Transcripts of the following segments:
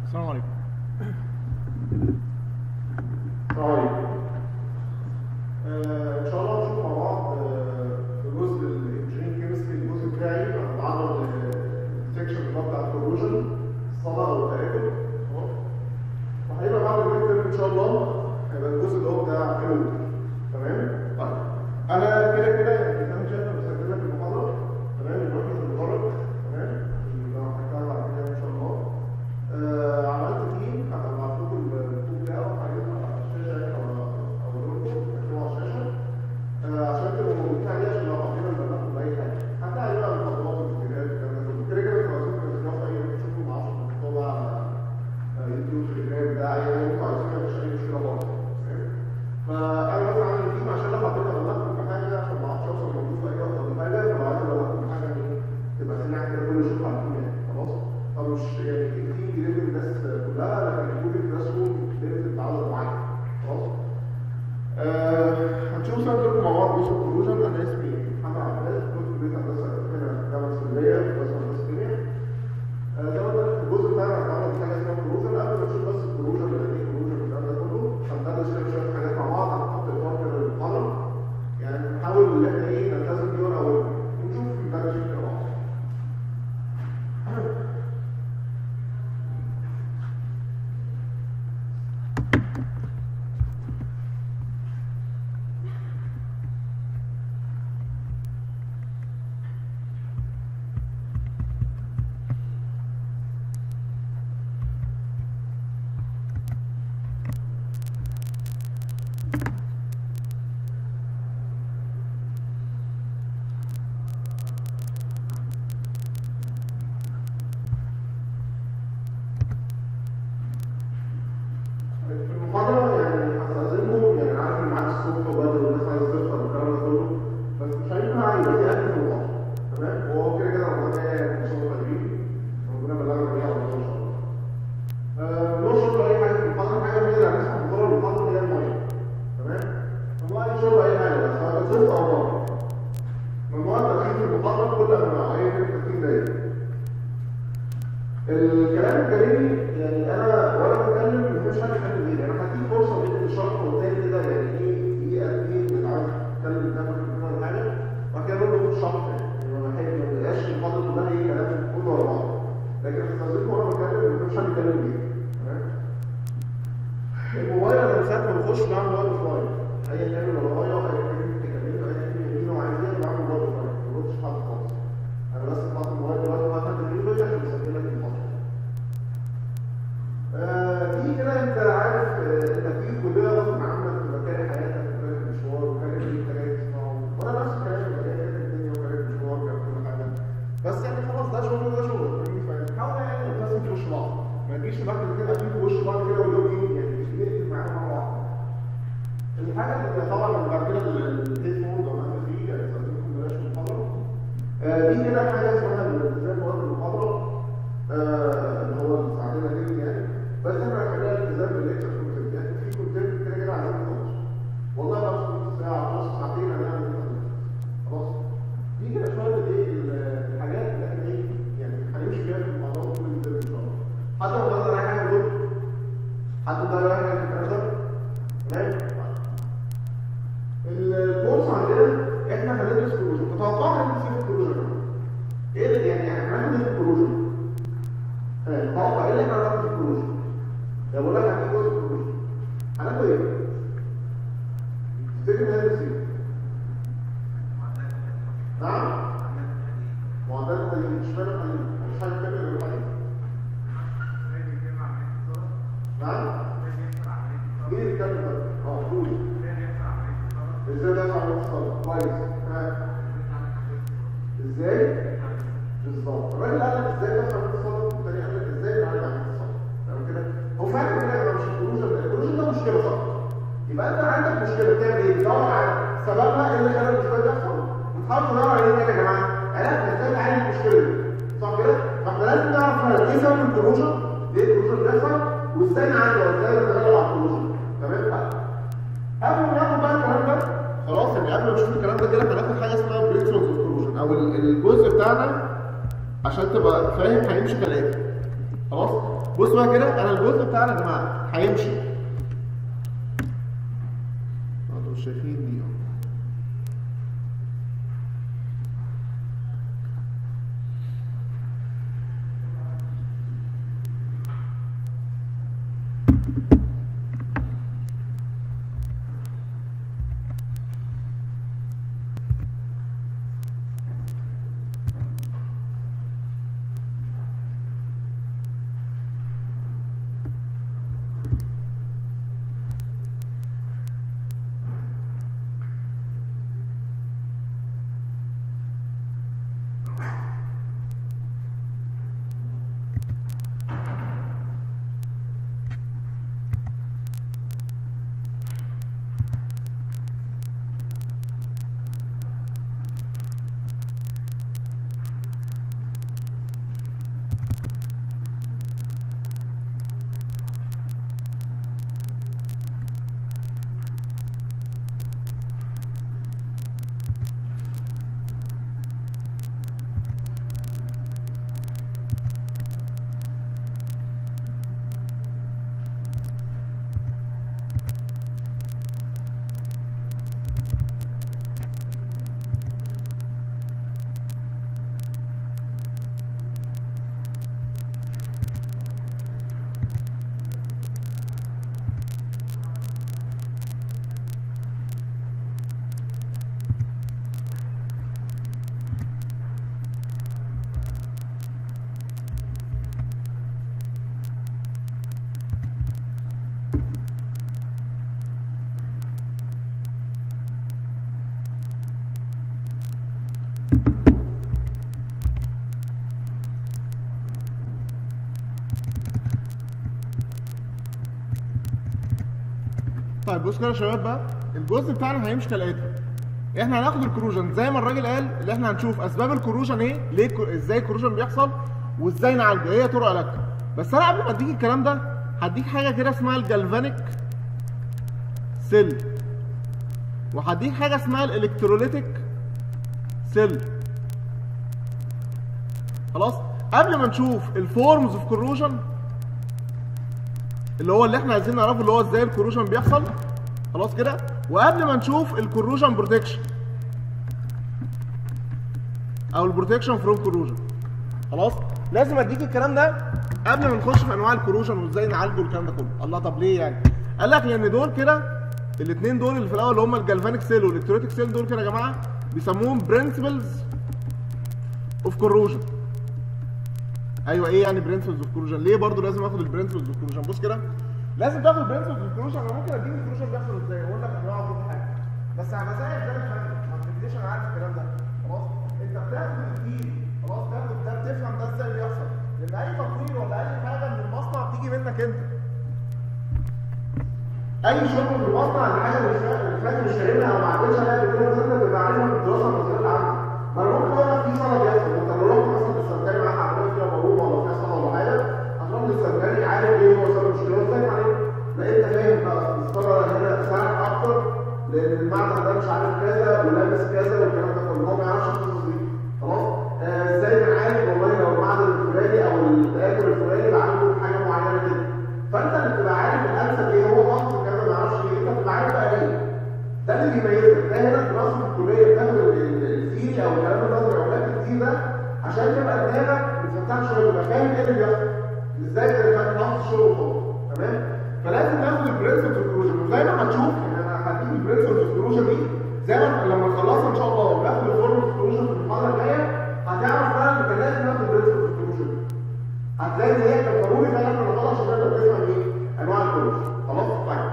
السلام عليكم طيب آه، ان شاء الله نشوف مع بعض آه، في جزء الانجينيرنج كيمستري الجزء بتاعي هنتعرض للسكشن اللي هو بتاع الكوروجن الصدى والتآكل تمام وهيبقى بعد الميد ان شاء الله هيبقى الجزء اللي هو بتاع فلويد تمام طيب انا كده كده يعني زي ما انت شايف انا بسجل لك المحاضره تمام المركز المدرج تمام اللي انا هحكيها بعد كده ان شاء الله آه، عملت فيه هبعت لكم الكود بتاعه هيطلع على الشاشه او او لكم هتكتبوه على الشاشه آه، عشان تبقوا موجودين عليه عشان لو حبينا نبلغكم باي حاجه هتلاقي بقى المحاضرات والفيديوهات والكلام ده كله كده كده انتوا عايزين تنزلوها في اي وقت تشوفوا ما اعرفش تحطوها بقى على يوتيوب تليجرام ده اي حاجه انتوا عايزينها مفيش اي مشكله خالص فاهم؟ فانا بس عامل تيم عشان لو حبيت ابلغكم بحاجه عشان ما اعرفش اوصل موجود في اي وقت ولا حاجه فلو عايز ابلغكم بحاجه يعني تبقى سريعه كده كل شوف على التيم يعني خلاص طب مش يعني التيم دي ليفل الناس كلها لكن الجروب الناس ليفل بعدد معين خلاص آه، هنشوف سنة لكم مع بعض جزء الكروجن انا اسمي محمد عباس كنت في كليه هندسه هنا جامعه اسكندريه بس هندسه كيمياء آه، زي ما قلت لك الجزء بتاعنا هنتعرض لحاجه اسمها كروجن قبل ما نشوف بس الكروجن يعني ايه كروجن والكلام ده كله هندرس كده شويه حاجات مع بعض هنحط اطار كده للمحاضره يعني نحاول ان احنا ايه نلتزم بيه ورقه ورقه ونشوف ندرس فيه كده مع بعض في المحاضرة يعني هستأذنكم يعني عارف إن معاك الصبح وبدري والناس عايزة تفطر والكلام ده كله بس مش هينفع يبقى في أكل في المحاضرة تمام وهو كده كده رمضان جاي إن شاء الله طيبين ربنا يبلغنا بيها رمضان إن شاء الله. آه، ملوش شرب أي حاجة في المحاضرة حاجة وحيدة اللي هنسمع المحاضرة المحاضرة هي المية تمام؟ ممنوع أي شرب أي حاجة بس هذا صوت أو نار ممنوع التدخين في المحاضرة كل أنواع أي حاجة 30 دقيقة الكلام الجانبي يعني انا وانا بتكلم مش هتكلم ليه انا هديك فرصه بين الشرح والتاني كده يعني ايه دقيقه اتنين اللي عايز تتكلم قدامك في ولا حاجه وبعد كده نقول له الشرح يعني انا بحب ما تبقاش المحاضره كلها ايه كلام كله ورا بعض لكن استاذنكم وانا بتكلم مش هنتكلم ليه تمام الموبايل انا من ساعه ما بخش بعمل وايد فلاي ايا كان اللي ورايا ايا كان اللي بتكلمني ايا كان اللي يمينه عايز ايه بعمل وايد فلاي ما بردش حد خالص انا بس بحط الموبايل دلوقتي وقت الفيديو عشان بسجل لك المحاضره آه، دي كده انت عارف آه، انت في كليه غصب عنك في مكان حياتك وكان مشوار وكان اللي انت جاي تسمعه وانا نفس الكلام اللي جاي كانت الدنيا وكان مشوار وكان كل حاجه بس يعني خلاص ده شغل وده شغل فاهمني فحاول يعني نلتزم في وش بعض ما تجيش تبقى كده تجيب في وش بعض كده واليوم ايه يعني مش نقفل معانا مع بعض الحاجه اللي طبعا لما بعد كده الهيد فون لو انت فيه يعني استخدمكم بلاش في المحاضره آه، دي كده حاجه اسمها الالتزام مواد المحاضره آه، اللي هو الساعتين دي يعني بس احنا هنخليها التزام بالليكتشر كونتنت يعني في كونتنت كده كده عايزين نخلص والله لو نص ساعه نص ساعتين هنعمل كده خلاص دي كده شويه ايه ال- الحاجات اللي احنا ايه يعني هنمشي فيها في الموضوع طول الترم ان شاء الله حد مقدر اي حاجه دول حد مقدر اي حاجه في الكلام ده تمام الكورس عندنا احنا هندرس بروجكت تتوقع هندرس ايه في البروجكت ايه اللي يعني هنعمل ايه في البروجكت تتوقع ايه اللي احنا هنعمل في البروجكت لو بقول لك هنعمل جزء في البروجكت هناخد ايه تفتكر هندرس ايه نعم معدل قليل مش فاهم قليل مش حاجه كامله غير قليل نعم مين اللي بيتكلم ده؟ اه قول ازاي ده يفعل الاتصال كويس ها ازاي بالظبط الراجل قال لك ازاي تفهم الاتصال والتاني قال لك ازاي نعالج عن الاتصال تمام كده هو فعلا كده يبقى مش الكروجن الكروجن ده مشكله صح يبقى انت عندك مشكله تعمل ايه تدور على سببها ايه اللي خلى المشكله دي تحصل وتحاول تدور على ايه يا جماعه عرفنا ازاي نعالج المشكله دي صح كده فاحنا لازم نعرف ايه سبب الكروجن ليه الكروجن بيحصل وازاي نعالجه وازاي نتغلب على الكروجن تمام بقى قبل ما ناخد بقى الكلام ده خلاص يعني قبل ما نشوف الكلام ده كده هناخد حاجه اسمها بريكسونز اوف كروجن او ال- الجزء بتاعنا عشان تبقى فاهم هيمشي كالاتي خلاص بص بقى كده انا الجزء بتاعنا يا جماعه هيمشي انتوا مش شايفين دي اهو طيب بص كده يا شباب بقى الجزء بتاعنا هيمشي كالاتي احنا هناخد الكروجن زي ما الراجل قال اللي احنا هنشوف اسباب الكروجن ايه ليه كو- ازاي الكروجن بيحصل وازاي نعالجه هي طرق علاجها بس انا قبل ما اديك الكلام ده هديك حاجه كده اسمها الجالفانيك سيل وهديك حاجه اسمها الالكتروليتيك سيل خلاص قبل ما نشوف الفورمز اوف كروجن اللي هو اللي احنا عايزين نعرفه اللي هو ازاي الكروجن بيحصل خلاص كده وقبل ما نشوف الكروجن بروتكشن او البروتكشن فروم كروجن خلاص لازم اديك الكلام ده قبل ما نخش في انواع الكروجن وازاي نعالجه الكلام ده كله الله طب ليه يعني قال لك لان دول كده الاثنين دول اللي في الاول اللي هم الجالفانيك سيل والالكتروتيك سيل دول كده يا جماعه بيسموهم برنسبلز اوف كروجن ايوه ايه يعني برنسبلز اوف كروجن ليه برضو لازم اخد البرنسبلز اوف كروجن بص كده لازم تاخد البرنسبلز اوف كروجن انا ممكن اديك الكروجن بيحصل ازاي اقول لك انواع كل حاجه بس على مزاجك ده الفن ما تبتديش انا عارف الكلام ده خلاص انت بتاخد الدين خلاص تاخد ده بتفهم ده ازاي بيحصل لان اي تطوير ولا اي حاجه من المصنع بتيجي منك انت اي شغل في المصنع الحاجه اللي فاكر مش فاهمها او ما عدتش عليها قبل كده مثلا بيبقى عارفها من الدراسه النظريه اللي عندك ما انا ممكن اقول لك في صنعه بيحصل انت لو رحت مثلا للسمكري معاك عربيه فيها بابور ولا فيها صنعه ولا حاجه هتروح للسمكري عارف ايه هو سبب المشكله ازاي عليه لا انت فاهم بقى الصنعه هنا ساعد اكتر لان المعدن ده مش عارف كذا ولابس كذا والكلام ده كله هو ما يعرفش القصص دي خلاص آه، ازاي بنعالج والله لو المعدن الفلاني او التاكل الفلاني بعالجه بحاجه معينه كده فانت اللي بتبقى عارف الانسب ايه هو حافظ الكلام ما يعرفش ايه انت بتبقى عارف بقى ايه ده اللي بيميزك ده هنا الدراسه في الكليه بتاخد ال- الفيري او الكلام النظري او الكلام الكتير ده عشان تبقى دماغك متفتحه شويه تبقى فاهم ايه اللي بيحصل ازاي تبقى تحفظ الشغل وخلاص تمام فلازم ناخد البرنسبل في الكروجن وزي ما هتشوف ان انا هديك البرنسبل في الكروجن دي زي ما لما نخلصها ان شاء الله وناخد الفورم في الكروجن في المحاضره الجايه هتعرف فعلا ان كان لازم ناخد البرنسبل في الكروجن هتلاقي ان هي كانت ضروري فعلا في المحاضره عشان تقدر تفهم ايه انواع الكروجن خلاص طيب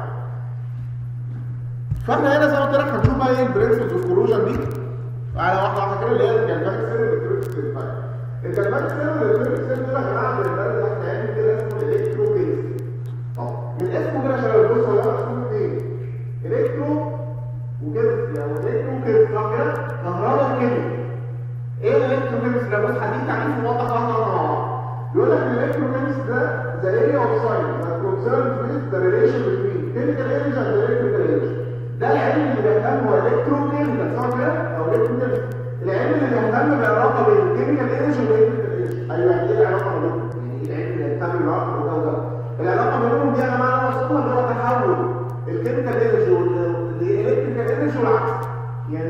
فاحنا هنا زي ما قلت لك هنشوف بقى ايه البرنسبلز اوف كروجن دي على واحده واحده كده اللي هي الجلبانك سيل والالكتريك سيل طيب الجلبانك سيل والالكتريك سيل دول يا جماعه بالنسبه لنا احنا يعني كده اسمه الكترو بيز طب من اسمه كده عشان بص هو مقسوم اثنين الكترو وكيمستري او الكترو كيمستري صح كده كهرباء وكيمياء ايه الالكترو كيمستري ده بص هديك تعريف موضح واحده واحده مع بعض بيقول لك الالكترو كيمستري ده the area of science that concerns with the relation between chemical energy and electrical energy ده العلم اللي بيهتم هو الكتروكيميكال صح كده او الكتروكيميكال العلم اللي بيهتم بالعلاقه بين الكيميكال انرجي والالكتريكال انرجي ايوه يعني ايه العلاقه ما بينهم يعني ايه العلم اللي بيهتم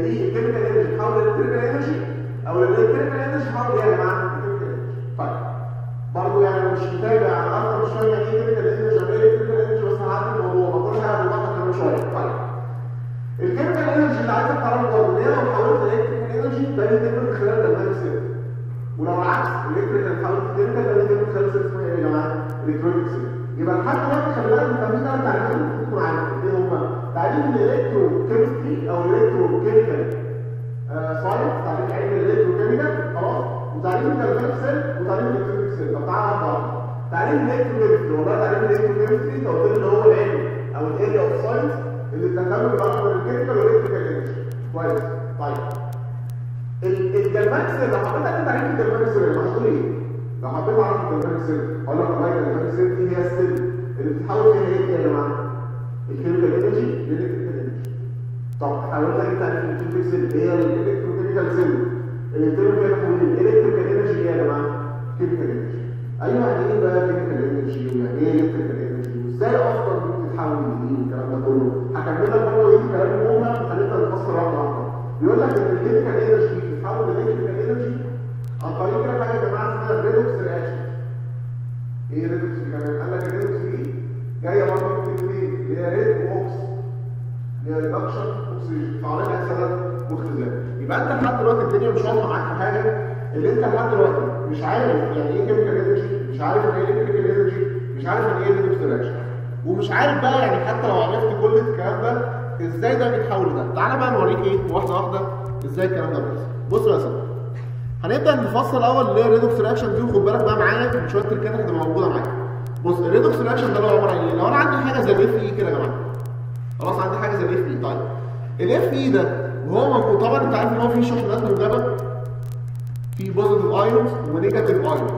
دي الكيميكال انرجي تحول الالكتريكال انرجي او الالكتريكال انرجي تحول ايه يا جماعه؟ الكيميكال انرجي طيب برضه يعني مش متابع اكتر شويه يعني ايه كيميكال انرجي او ايه الكتريكال انرجي بس هعدي الموضوع بقول حاجه بالراحه كمان شويه طيب الكيميكال انرجي اللي عايزك تعرفه برضه ان هي لو حولت الالكتريكال انرجي ده بيتم من خلال الدماغ سيل ولو العكس الالكتريكال اتحولت لكيميكال ده بيتم من خلال سيل اسمها ايه يا جماعه؟ الكترونيك سيل يبقى لحد دلوقتي خلي بالك انت في ثلاث تعريفات المفروض تكون عارفهم ايه هم؟ تعريف الالكترو كيمستري او الالكترو كيميكال ساينس تعريف علم الالكترو كيميكال خلاص وتعريف الكالفيك سيل وتعريف الالكترونيك سيل طب تعالى نعرف تعريف الالكترو كيمستري والله تعريف الالكترو كيمستري لو قلت اللي هو العلم او الاريا اوف ساينس اللي بتهتم بالاكبر الكيميكال والالكتريكال انرجي كويس طيب الجلماكس لو حبيت اكتب تعريف الجلماكس سيل هتقول ايه؟ لو حبيت اعرف الجلماكس سيل اقول لك والله الجلماكس سيل دي هي السيل اللي بتتحول فيها ايه يا جماعه؟ الكيميكال انرجي للالكتريكال انرجي طب حاولت اجيب تعريف الكيميكال سيل اللي هي الالكتروكيميكال سيل اللي بتعمل فيها تحويل الالكتريكال انرجي ايه يا جماعه؟ كيميكال انرجي ايوه يعني ايه بقى كيميكال انرجي ويعني ايه الكتريكال انرجي وازاي اصلا بتتحول لايه والكلام ده كله هكمل لك برضه ايه الكلام المهم هنبدا نفسر واحده واحده بيقول لك ان الكيميكال انرجي بتتحول لالكتريكال انرجي عن طريق كده حاجه يا جماعه اسمها ريدوكس رياكشن ايه ريدوكس كمان قال لك الريدوكس دي جايه برضه من كلمتين اللي هي ريد واوكس اللي هي ريدكشن اوكسجين فعليها اكسده واختزال يبقى انت لحد دلوقتي الدنيا مش واضحه معاك في حاجه اللي انت لحد دلوقتي مش عارف يعني ايه كيميكال انرجي مش عارف يعني ايه الكتريكال انرجي مش عارف يعني ايه ريدوكس رياكشن ومش عارف بقى يعني حتى لو عرفت كل الكلام ده ازاي ده بيتحول ده تعالى بقى نوريك ايه واحده واحده ازاي الكلام ده بيحصل بص يا سيدي هنبدا نفصل الاول اللي هي الريدوكس رياكشن دي وخد بالك بقى معايا شويه تركات هتبقى موجوده معاك بص الريدوكس رياكشن ده اللي هو عباره عن ايه لو انا عندي حاجه زي الاف اي كده يا جماعه خلاص عندي حاجه زي الاف اي طيب الاف اي ده وهو موجود طبعا انت عارف ان هو فيه شحنات موجبه في بوزيتيف ايونز ونيجاتيف ايونز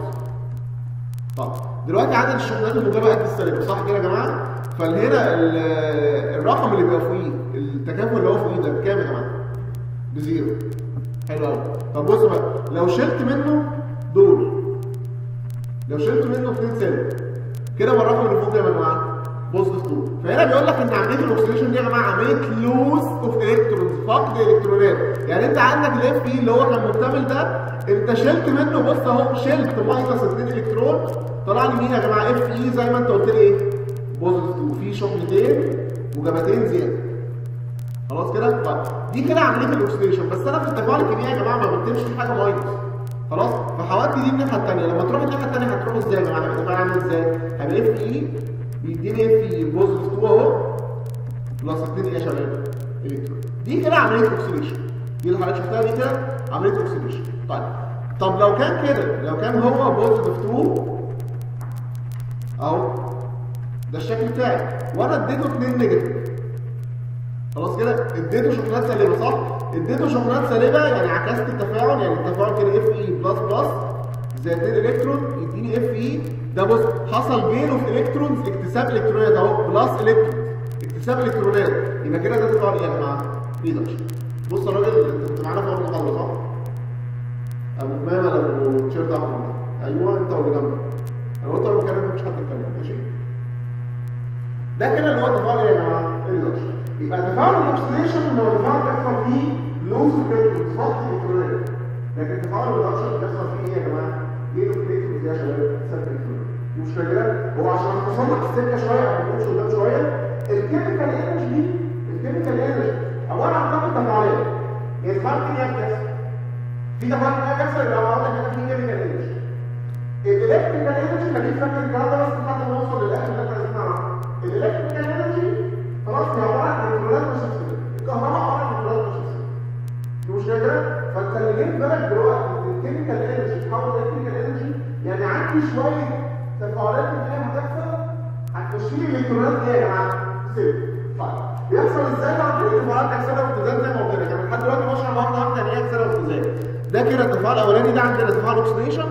طب دلوقتي عدد الشحنات الموجبه قد السالبه صح كده يا جماعه فهنا الرقم اللي بيبقى فوقيه التكافؤ اللي هو فوقيه ده بكام يا جماعه بزيرو حلو قوي طب بص بقى لو شلت منه دول لو شلت منه 2 سالب كده بقى الرقم اللي فوق ده يا جماعه بوزيتيف 2 فهنا بيقول لك ان عمليه الاكسجين دي يا جماعه عمليه لوز اوف الكترونز فقد الكترونات يعني انت عندك الاف بي اللي هو كان مكتمل ده انت شلت منه بص اهو شلت ماينس 2 الكترون طلع لي مين يا جماعه اف اي زي ما انت قلت لي ايه بوزيتيف 2 في شحنتين وجبتين زياده خلاص كده طيب دي كده عمليه الاكسديشن بس انا في التفاعل الكيميائي يا جماعه ما بكتبش في حاجه ماينس خلاص فحولت دي الناحيه الثانيه لما تروح الناحيه الثانيه هتروح ازاي يا جماعه التفاعل عامل ازاي هيبقى اف اي بيديني اف اي بوزيتيف 2 اهو بلس 2 ايه يا شباب الكترون دي كده عمليه اكسديشن دي اللي حضرتك شفتها دي كده عمليه اكسديشن طيب طب لو كان كده لو كان هو بوزيتيف 2 اهو ده الشكل بتاعي وانا اديته 2 نيجاتيف خلاص كده اديته شحنات سالبه صح اديته شحنات سالبه يعني عكست التفاعل يعني التفاعل كده اف اي بلس بلس زائد 2 الكترون يديني اف اي ده بص حصل جين اوف الكترونز اكتساب الكترونات اهو بلس الكترون اكتساب الكترونات يبقى كده ده تفاعل ايه يا جماعه؟ ريدكشن بص يا راجل انت كنت معانا في اول محاضره صح؟ ابو ماما ابو تيشيرت احمر ايوه انت واللي جنبك انا قلت له كلام مش حد يتكلم ماشي؟ ده كده اللي هو تفاعل ايه يا جماعه؟ ريدكشن يبقى تفاعل الاكسديشن هو تفاعل بيحصل فيه لوز الكترونز فقط الكترونات لكن تفاعل الريدكشن بيحصل فيه ايه يا جماعه؟ جين اوف الكترونز يا شباب سب الكترون دي مش كده هو عشان اختصر لك السكه شويه او نمشي قدام شويه الكيميكال انرجي دي الكيميكال انرجي عباره عن طاقه تفاعليه هي تفاعل كيميائي بتحصل في تفاعل كيميائي بيحصل يبقى هقول لك ان في كيميكال انرجي الالكتريكال انرجي خليك فاكر الكلام ده بس لحد ما نوصل للاخر اللي احنا عايزين نعرفه الالكتريكال انرجي خلاص هي عباره عن الكترونات مش شخصيه الكهرباء عباره عن الكترونات مش شخصيه دي مش كده فانت اللي جه في بالك دلوقتي ان الكيميكال انرجي تحول الكتريكال انرجي يعني عندي شويه تفاعلات كيميائيه هتحصل هتمشي لي الالكترونات دي يا جماعه سيب طيب بيحصل ازاي ده عن طريق تفاعلات اكسده واختزال زي ما قلت لك انا لحد دلوقتي بشرح واحده واحده يعني ايه اكسده واختزال ده كده التفاعل الاولاني ده عندنا تفاعل اوكسيديشن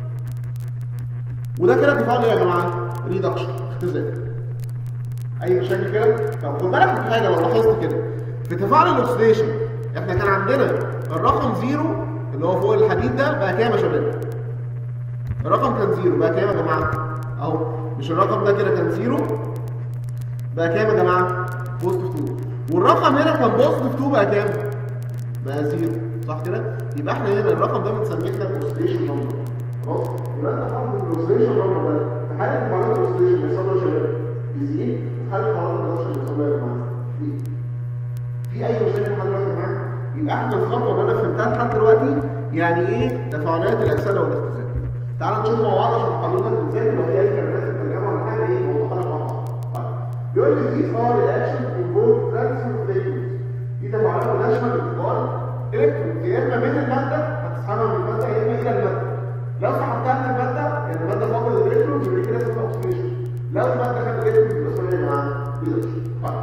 وده كده تفاعل ايه يا جماعه؟ ريدكشن اختزال اي مشاكل كده طب خد بالك من حاجه لو لاحظت كده في تفاعل الاكسديشن احنا كان عندنا الرقم زيرو اللي هو فوق الحديد ده بقى كام يا شباب الرقم كان زيرو بقى كام يا جماعه اهو مش الرقم ده كده كان زيرو بقى كام يا جماعه بوزيتيف 2 والرقم هنا كان بوزيتيف 2 بقى كام بقى زيرو صح كده؟ يبقى احنا هنا الرقم ده بنسميه احنا الاوسيليشن نمبر خلاص؟ يبقى انت حاطط الاوسيليشن نمبر ده في حاله معادله الاوسيليشن بيحصل له يا شباب يزيد في حاله معادله الاوسيليشن بيحصل له يا جماعه يزيد. في اي مشكله لحد دلوقتي يا جماعه؟ يبقى احنا الخطوه اللي انا فهمتها لحد دلوقتي يعني ايه تفاعلات الاكسده والاختزال. تعال نشوف مع بعض عشان حضرتك بتذاكر لو في اي كلمات في الترجمه ولا حاجه ايه موضوعها لك واضحه. طيب بيقول لي these are reactions involve transfer of liquids. دي تفاعلات مناسبه لانتقال الكترون يا اما من الماده هتسحبها من الماده يا اما الى الماده. لو سحبتها من الماده يعني الماده فقدت الالكترون يبقى كده اسمها اوكسيديشن. لو الماده خدت الالكترون يبقى اسمها ايه يا جماعه؟ ريدكشن. طيب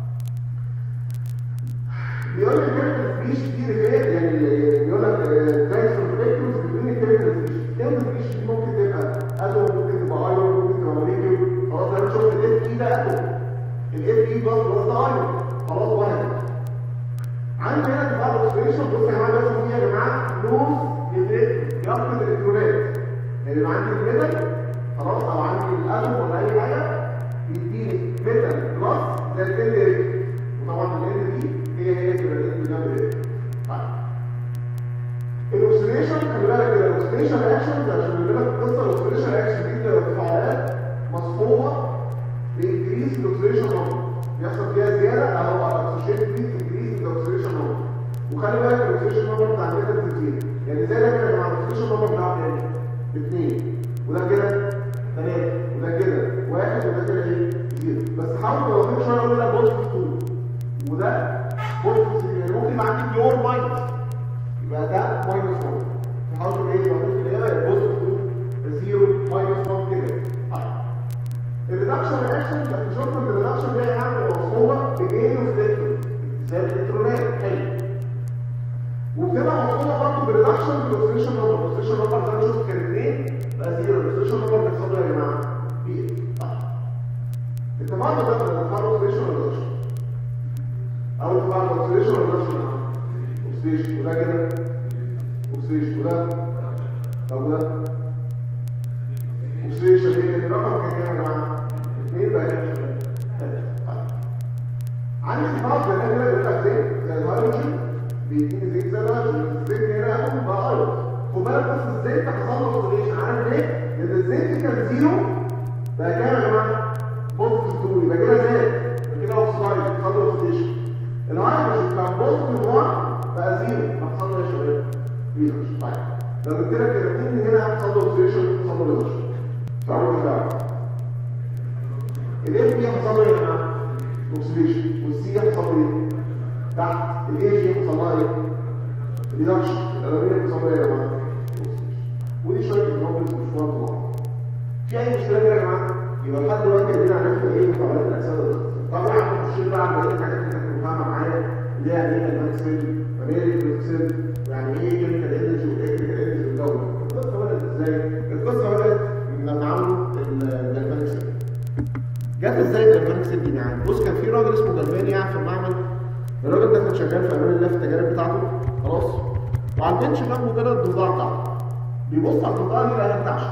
بيقول لك كلمه فيش دي ريفير يعني بيقول لك ترانسفير فليكتورز بدون الكلمه فيش كلمه فيش دي ممكن تبقى اتوم ممكن تبقى ايون ممكن تبقى موليكيول خلاص انا شفت الاف اي ده اتوم الاف اي بلس بلس ده ايون خلاص واحد عندي هنا تبقى الاوكسيديشن بص يا جماعه لازم فيها يا جماعه لوز افكت يفقد الالكترونات يعني يبقى عندي الميتال خلاص او عندي الاتوم ولا اي حاجه يديني ميتال بلس زي ال وطبعا ال دي هي هي كده اللي بنعمل ايه؟ طيب الاوكسيديشن خلي بالك كده الاوكسيديشن اكشن عشان نقول لك القصه الاوكسيديشن اكشن دي بتبقى تفاعلات مصحوبه بانكريز الاوكسيديشن نمبر بيحصل فيها زياده او اسوشيتد ويز انكريز الاوكسيديشن نمبر وخلي بالك الاوكسيديشن نمبر بتاع الميتال كتير يعني زي ده كده يا جماعه الاوكسيديشن نمبر بتاعه كام؟ اثنين وده كده ثلاثه وده كده واحد وده كده ايه؟ زيرو بس حاول تبقى شويه اقول لك بوزيتيف 2 وده بوزيتيف يعني ممكن يبقى عندي بلور ماينس يبقى ده ماينس 1 تحاول تبقى ايه موجود في الاجابه بوزيتيف 2 0 ماينس 1 كده طيب الريدكشن رياكشن ده شفنا ان الريدكشن ده يعني مصحوبه بجين اوف الكترون زي الالكترونات حلو وبتبقى مصحوبه برضه بريدكشن بالاوكسيديشن نمبر الاوكسيديشن نمبر زي ما شفت كان 2 بقى 0 الاوكسيديشن نمبر بيحصل له يا جماعه بي طيب التفاعل ده ده تفاعل اوكسيديشن ولا ريدكشن اول تفاعل اوكسيديشن ولا ريدكشن اوكسيديشن وده كده اوكسيديشن وده طب وده اوكسيديشن ايه الرقم كان كام يا جماعه؟ اثنين بقى كام عندي تفاعل زي ده كده بيقول لك زيت زي الهيدروجين بيديني زيت زي الهيدروجين الزيت هنا اتوم بقى ايون خد بالك بس الزيت ده حصل له اوكسيديشن عارف ليه؟ لان الزيت كان زيرو بقى كام يا جماعه؟ بوزيتيف 2 يبقى كده زاد يبقى كده اوكسايد حصل له اوكسيديشن الهيدروجين كان بوزيتيف 1 بقى زيرو حصل له ايه يا شباب؟ ريدكشن طيب لو قلت لك الاثنين هنا حصل له اوكسيديشن حصل له ريدكشن تعالوا كده الاف بي حصل له ايه يا جماعه؟ اوكسيديشن والسي حصل له ايه؟ تحت الاي جي حصل لها ايه؟ ريدكشن الالومنيوم حصل له ايه يا جماعه؟ ودي شويه اكزامبلز مش واضحه في اي مشكله كده يا جماعه؟ يبقى لحد دلوقتي ادينا عرفنا ايه مفاعلات الاجساد طبعا مش بقى على بقيه الحاجات اللي انت فاهمها معايا اللي هي يعني ايه الماكسيل وميري اكسيد يعني ايه كيميكال انرجي والكتريكال انرجي والجو القصه بدات ازاي؟ القصه بدات لما عملوا الجلفانيك سيل جت ازاي الجلفانيك سيل دي يعني بص كان في راجل اسمه جلفاني قاعد في المعمل الراجل ده كان شغال في امان الله في التجارب بتاعته خلاص وعلى البنش جنبه كده الضفدعه بتاعته بيبص على الضفدعه دي لقاها بتعشق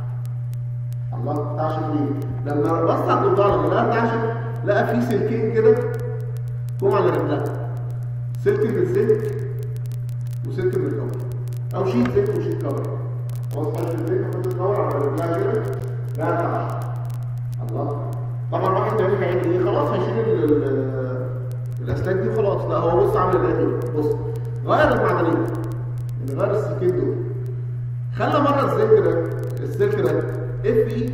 الله بتعشق ليه؟ لما بص على الضفدعه لما لقاها بتعشق لقى في سلكين كده جم على رجلها سلك من الزيت وسلك من الكفر او شيت زيت وشيت كفر خلاص حط الزيت وحط الكفر على رجلها كده لقاها بتعشق الله طبعا واحد تاني هيعمل ايه؟ خلاص هيشيل ال- ال- الاسلاك دي خلاص لا هو بص عامل ايه كده بص غير المعدنيه يعني غير السلكين دول خلى مره الزيت ده السلك ده اف اي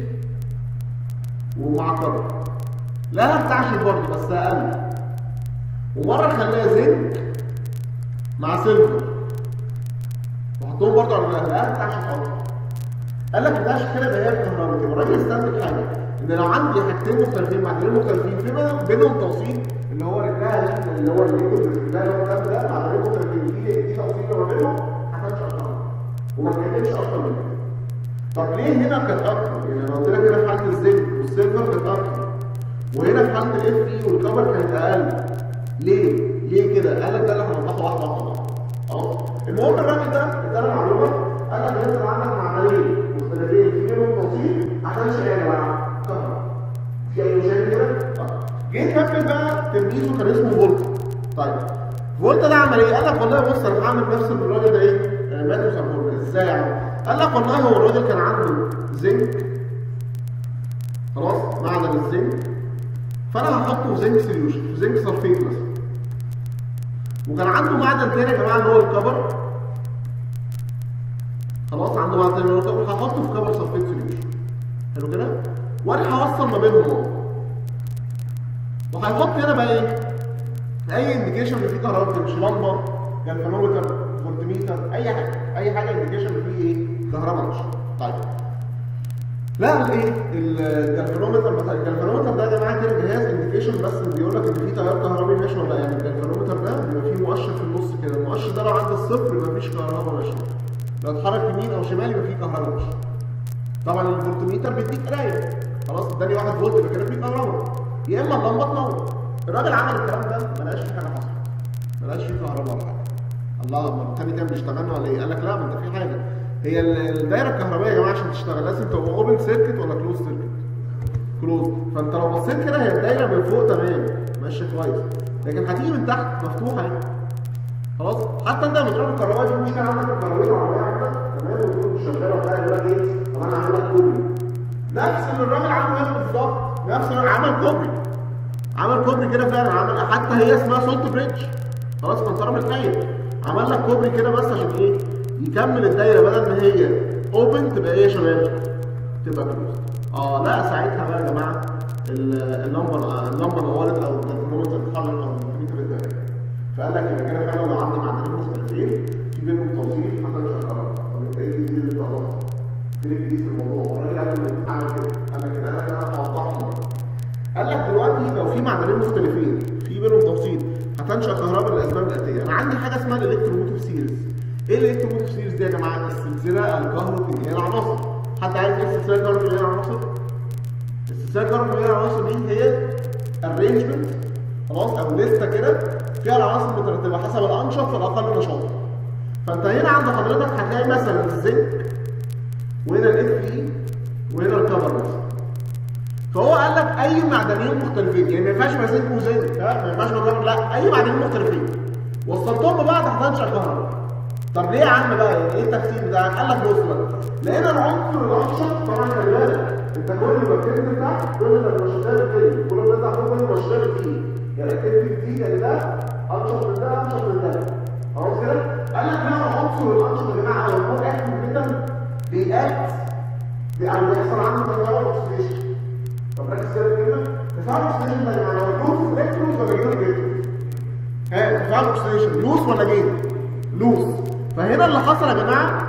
ومع كربون لا بتعشق برضه بس اقل ومره خلاها زنك مع سيلفر وحطهم برضه على الولاء لا بتعشق برضه قال لك ده عشان كده بيان كهربائي الراجل استنتج حاجه ان لو عندي حاجتين مختلفين معدنين مختلفين في بينهم- بينهم توصيل اللي هو رجلها اللي هو الليكويد رجلها اللي هو الدم ده معدنين مختلفين في في توصيل ما بينهم هتنشأ كهرباء وما اتكلمش اكتر من كده طب ليه هنا كانت اكتر؟ يعني انا قلت لك هنا في حاله الزنك والسيلفر كانت اكتر وهنا في حاله الاف اي والكفر كانت اقل ليه؟ ليه كده؟ قال لك ده اللي هنوضحه واحده واحده اه المهم الراجل ده ادانا معلومه قال لك انت عندك معدنين مختلفين في بينهم توصيل عشان شيء يا جماعه كهرباء في اي مشاكل كده؟ طيب جه كمل بقى تلميذه كان اسمه فولكر طيب فولتا ده عمل ايه؟ قال لك والله بص انا هعمل نفس الراجل ده ايه؟ آه، ماتريكس امبورك ازاي يعني؟ قال لك والله هو الراجل كان عنده زنك خلاص معدن الزنك فانا هحطه في زنك سوليوشن في زنك سلفيت مثلا وكان عنده معدن تاني يا جماعه اللي هو الكبر خلاص عنده معدن تاني اللي هو الكبر هحطه في كبر سلفيت سوليوشن حلو كده؟ وانا هوصل ما بينهم اهو وهيحط هنا بقى ايه؟ اي انديكيشن اللي فيه كهرباء مش لمبه جلفانومتر فولتميتر اي حاجه اي حاجه انديكيشن اللي فيه ايه؟ كهرباء مش طيب لا الايه الجلفانومتر مثلا الجلفانومتر ده يا جماعه كده جهاز انديكيشن بس بيقول لك ان في تيار كهربي ماشي ولا لا. يعني الجلفانومتر ده بيبقى فيه مؤشر في النص كده المؤشر ده لو عند الصفر يبقى مفيش كهرباء ماشيه لو اتحرك يمين او شمال يبقى فيه كهرباء ماشيه طبعا الفولتميتر بيديك قرايه خلاص اداني 1 فولت يبقى كده فيه كهرباء يا اما اللمبه تنور الراجل عمل الكلام ده ما لقاش فيه حاجه حصلت ما لقاش فيه كهرباء ولا حاجه الله ما التاني كان بيشتغلنا ولا ايه؟ قال لك لا ما انت في حاجه هي ال- الدايره الكهربائيه يا جماعه عشان تشتغل لازم تبقى اوبن سيركت ولا كلوز سيركت؟ كلوز فانت لو بصيت كده هي الدايره من فوق تمام ماشيه كويس لكن هتيجي من تحت مفتوحه اهي خلاص حتى انت لما تروح الكهربائي في مشكله عندك الكهربائيه العربيه عندك تمام وتكون مش شغاله وبتاع يقول لك ايه طب انا هعمل لك كوبري نفس اللي الراجل عمله هنا بالظبط نفس اللي عمل كوبري عمل كوبري كده فعلا عمل حتى هي اسمها سولت بريدج خلاص كان طرف الخيل عمل لك كوبري كده بس عشان ايه يكمل الدايره بدل ما هي اوبن تبقى ايه يا شباب تبقى كلوز اه لا ساعتها بقى يا جماعه ال- اللمبه اللمبه نورت او الترمومتر اتحرك او المتر الدائري فقال لك يبقى كده فعلا لو عندي معدنين مختلفين في بينهم توصيل حتى مش هتقرب طب انت ايه الجديد اللي طلعه؟ فين الجديد في الموضوع؟ الراجل قال لي اعمل كده قال لك كده قال لك انا هوضحهم قال لك دلوقتي لو في معدنين مختلفين في بينهم توصيل هتنشا كهرباء للاسباب الاتيه انا عندي حاجه اسمها الالكتروموتيف سيريز ايه الالكتروموتيف سيريز دي يا جماعه السلسله الكهروكيميائيه العناصر حد عارف ايه السلسله الكهروكيميائيه العناصر السلسله الكهروكيميائيه العناصر دي هي arrangement خلاص او لسته كده فيها العناصر مترتبه حسب الانشط فالاقل نشاطا فانت هنا عند حضرتك هتلاقي مثلا الزنك وهنا الاف اي وهنا الكبر مثلا فهو قال لك اي معدنين مختلفين يعني ما ينفعش يبقى زنك وزنك لا ما ينفعش يبقى كبر لا اي معدنين مختلفين وصلتهم ببعض هتنشا كهرباء طب ليه يا عم بقى يعني ايه التفسير ده؟ قال لك بص بقى لان العنصر الانشط طبعا خلي بالك انت كل ما بتنزل تحت كل ما النشاطات بتقل كل ما تطلع فوق كل ما النشاطات بتزيد يعني الكتف بتزيد يعني ده انشط من ده انشط من ده خلاص كده؟ قال لك بقى العنصر الانشط يا جماعه لو هو اكتف جدا بيأكت يعني بيحصل عنده تفاعل اوكسيديشن طب ركز كده كده تفاعل اوكسيديشن ده يا جماعه لو لوس الكترونز ولا جين الكترونز؟ ها تفاعل اوكسيديشن لوس ولا جين؟ لوس فهنا اللي حصل يا جماعه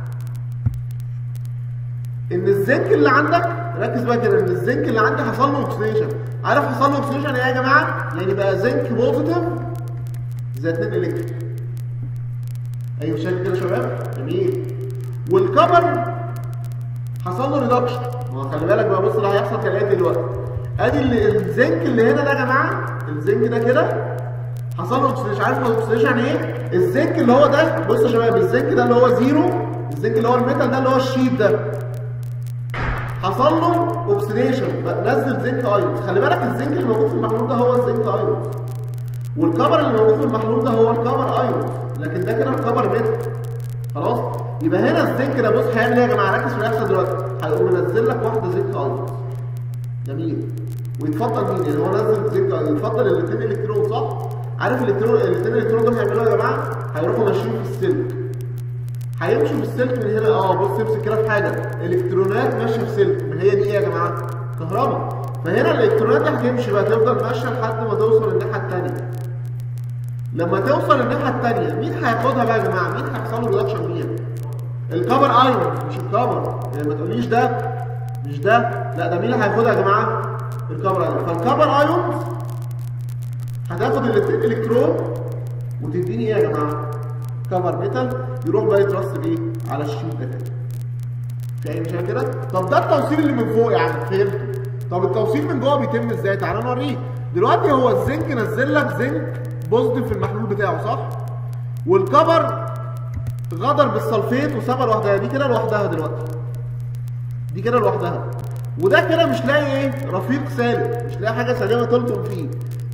ان الزنك اللي عندك ركز بقى كده ان الزنك اللي عندي حصل له اوكسيديشن عارف حصل له اوكسيديشن ايه يا جماعه؟ يعني بقى زنك بوزيتيف زي 2 الكترون ايوه شايف كده يا شباب؟ جميل والكبر حصل له ريدكشن ما هو خلي بالك بقى بص اللي هيحصل كالاتي دلوقتي ادي اللي الزنك اللي هنا ده يا جماعه الزنك ده كده حصل له اوكسيديشن عارف الاوكسيديشن يعني ايه؟ الزنك اللي هو ده بص يا شباب الزنك ده اللي هو زيرو الزنك اللي هو الميتال ده اللي هو الشيت ده حصل له اوكسيديشن نزل زنك ايون خلي بالك الزنك اللي موجود في المحلول ده هو الزنك ايون والكبر اللي موجود في المحلول ده هو الكبر ايون لكن ده كده الكبر ميتال خلاص يبقى هنا الزنك ده بص هيعمل ايه يا جماعه ركز في اللي هيحصل دلوقتي هيقوم منزل لك واحده زنك ايون جميل ويتفضل مين يعني هو نزل زنك ايون يتفضل الاثنين الكترون صح عارف الالكترون الاثنين الكترون دول هيعملوا ايه يا جماعه هيروحوا ماشيين في السلك هيمشوا في السلك من هنا اه بص امسك كده في حاجه الكترونات ماشيه في سلك ما هي دي ايه يا جماعه كهرباء فهنا الالكترونات دي هتمشي بقى تفضل ماشيه لحد ما توصل الناحيه الثانيه لما توصل الناحيه الثانيه مين هياخدها بقى يا جماعه مين هيحصل له ريدكشن بيها الكبر ايون مش الكبر يعني ما تقوليش ده مش ده لا ده مين اللي هياخدها يا جماعه الكبر ايون فالكبر ايون هتاخد الاثنين الكترون وتديني ايه يا جماعه كفر ميتال يروح بقى يترص ايه على الشيت ده كده في اي مشكله كده طب ده التوصيل اللي من فوق يعني فهمت طب التوصيل من جوه بيتم ازاي تعالى نوريك دلوقتي هو الزنك نزل لك زنك بوزيتيف في المحلول بتاعه صح والكبر غدر بالسلفيت وسابها لوحدها دي كده لوحدها دلوقتي دي كده لوحدها وده كده مش لاقي ايه رفيق سالب مش لاقي حاجه سالبه تلطم فيه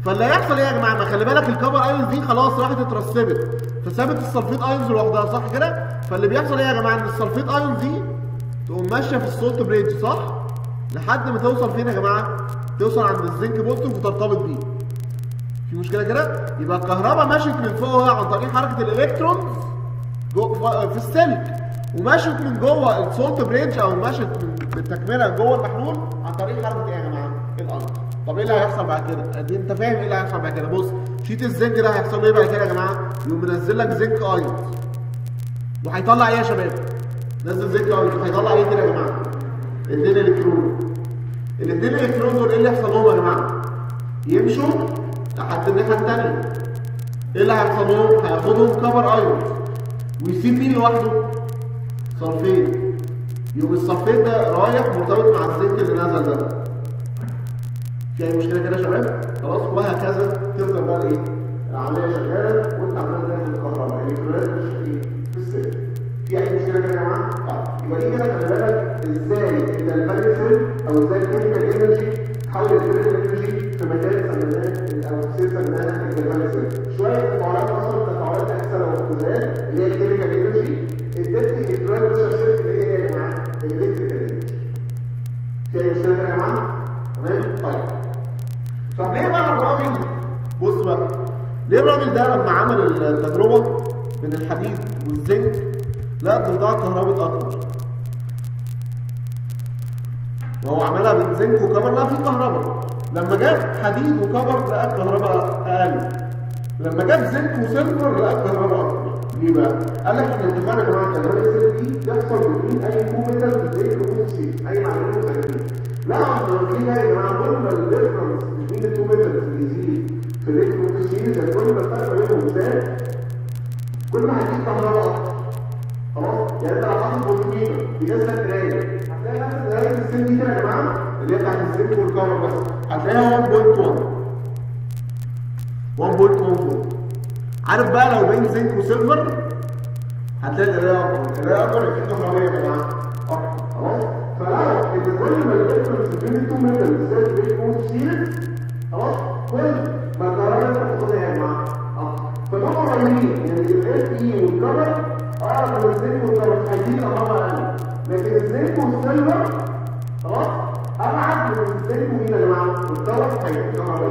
فاللي هيحصل ايه يا جماعه ما خلي بالك الكبر ايونز دي خلاص راحت اترسبت فسابت السلفيت ايونز لوحدها صح كده فاللي بيحصل ايه يا جماعه ان السلفيت ايونز دي تقوم ماشيه في السولت بريدج صح لحد ما توصل فين يا جماعه توصل عند الزنك بوزيتيف وترتبط بيه في مشكله كده يبقى الكهرباء مشت من فوق عن طريق حركه الالكترونز جو في السلك ومشت من جوه السولت بريدج او مشت من بالتكمله جوه المحلول عن طريق حركه ايه يا جماعه؟ الارض طب ايه اللي هيحصل بعد كده؟ دي انت فاهم ايه اللي هيحصل بعد كده؟ بص شيت الزنك ده هيحصل له ايه بعد كده يا جماعه؟ يقوم منزل لك زنك ايونز وهيطلع ايه يا شباب؟ نزل زنك ايونز هيطلع ايه كده يا جماعه؟ الاثنين الكترون الاثنين الكترون دول ايه اللي يحصل لهم يا جماعه؟ يمشوا لحد الناحيه الثانيه ايه اللي هيحصل لهم؟ هياخدهم كفر ايونز ويسيب مين لوحده؟ صلفيت يقوم الصلفيت ده رايح مرتبط مع الزنك اللي نزل ده في اي مشكله كده يا شباب خلاص وهكذا تفضل بقى ايه العمليه شغاله وانت عمال تنزل الكهرباء الالكترونات مش في في السلك في اي مشكله كده يا جماعه طيب يبقى دي كده خلي بالك ازاي ان الماجنتيزم او ازاي الكيميكال انرجي تحول الكيميكال انرجي في مكان سميناه او سير سميناه الجلفانيزم شويه تفاعلات اصلا تفاعلات اكثر واختزال اللي هي الكيميكال انرجي ادت الكترونات بريشر شيفت اللي هي يا جماعه الالكتريكال انرجي في اي مشكله كده يا جماعه تمام طيب طب ليه بقى الراجل بص بقى ليه الراجل ده لما عمل التجربه بين الحديد والزنك لقى ضفدعه كهربت اكتر وهو عملها بين زنك وكبر لقى في كهرباء لما جاب حديد وكبر لقى الكهرباء اقل لما جاب زنك وسيلفر لقى الكهرباء اكتر ليه بقى؟ قال لك احنا اتفقنا يا جماعه ان الكهرباء دي تحصل بين اي كو ميتال والزنك وكو اي معلومات مختلفين لا احنا في يا جماعه كل ما الديفرنس بين التو ميتالز بيزيد في الالكتروفيسيز كل ما الفرق بينهم زاد كل ما هتجيب كهرباء اكتر خلاص يعني انت لو حاطط فولتميتر بيقيس لك قرايه هتلاقي نفس قرايه السن دي كده يا جماعه اللي هي بتاعت الزنك والكهرباء بس هتلاقيها 1.1 1.1 فولت عارف بقى لو بين زنك وسيلفر هتلاقي القرايه اكتر القرايه اكتر يبقى في كهرباء يا جماعه اكتر خلاص فلا ان كل ما الديفرنس بين التو ميتالز زاد بين كود سيريز خلاص كل ما الكهرباء انت بتاخدها يا جماعه فهم قريبين يعني الاف اي والكفر اقرب من الزنك والكفر هيزيد الكهرباء اقل لكن الزنك والسيلفر خلاص ابعد من الزنك ومين يا جماعه والكفر هيزيد الكهرباء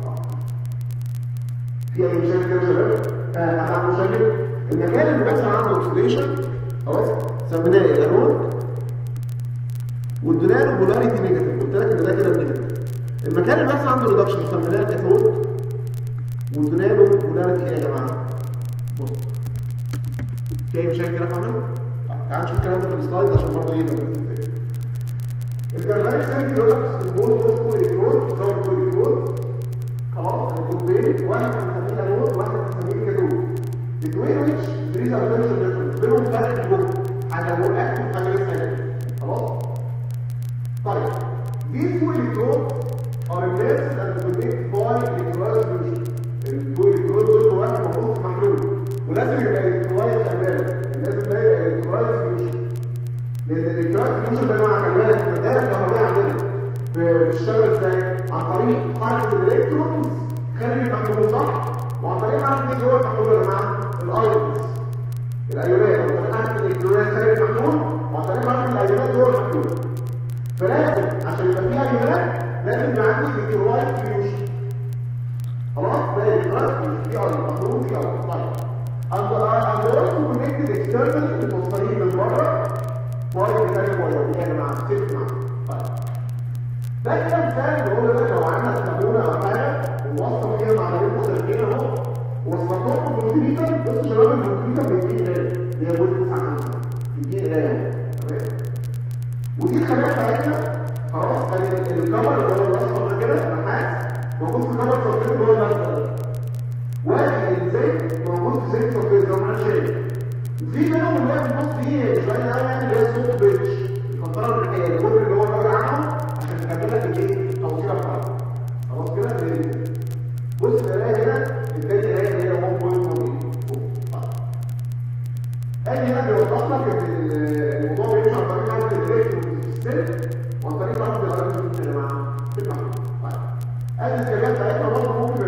في اي مشاكل كده يا شباب؟ انا مشاكل المكان اللي بيحصل عنده اوكسيديشن خلاص سميناه الانود وادينا له بولاريتي نيجاتيف قلت لك ان ده كده نيجاتيف المكان اللي بيحصل عنده ريدكشن سميناه الكاثود وادينا له بولاريتي ايه يا جماعه؟ بص في اي مشاكل كده يا محمد؟ تعال نشوف الكلام ده في السلايد عشان برضه ايه الجرنال سيركل يقول لك البول بوست الكترون ضرب الكترون خلاص القطبين واحد بنسميه انود وواحد بنسميه كاتود between which there is a potential difference بينهم فرق الجهد حاجه هو اكتف حاجه لسه اكتف خلاص طيب these two electrodes are replaced and connected by electrolyte solution التو الكترود دول جواهم موجود في محلول ولازم يبقى الكترولايت شغال لازم يبقى الكترولايت سوليوشن لان الالكترولايت سوليوشن ده مع خلي بالك المدارس الكهربائيه عندنا بتشتغل ازاي؟ عن طريق حركه الالكترونز خارج المحلول صح؟ وعن طريق حركه ايه جوه المحلول يا جماعه؟ الايونز الايونات عن طريق حركه الالكترونات خارج المحلول وعن طريق حركه الايونات جوه المحلول فلازم عشان يبقى فيه ايونات لازم يبقى عندي الكترولايت سوليوشن خلاص ده الكترولايت في ايون محلول في ايون طيب and and also connected externally متوصلين من بره بايب تاني بايب يا جماعه ست معايا طيب ده كده مثال بقول لك لو عندك صابونه او حاجه ووصل فيها معدنين مختلفين اهو وصلتهم بالكمبيوتر بص يا شباب الكمبيوتر بيديني قرايه اللي هي جزء 9 بيديني قرايه تمام ودي الخلايا بتاعتنا خلاص ادي الكفر اللي هو الاصفر ده كده النحاس موجود في كفر صفير اللي هو الاصفر ده وادي الزيت موجود في زيت صفير زي ما احنا شايف في منهم اللي هي بتبص فيه شويه قوي يعني اللي هي الصوت بيتش القنطره الريحيه الكوبري اللي هو الراجل عمله عشان تكمل لك الايه التوصيله بتاعته خلاص كده بص القرايه هنا ازاي القرايه اللي هي 1.1 ادي هنا بيوضح لك ان الموضوع بيمشي عن طريق حركه الالكترون في السلك وعن طريق حركه الالكترون يا جماعه في المحل ادي الكلام بتاعتنا برضه ممكن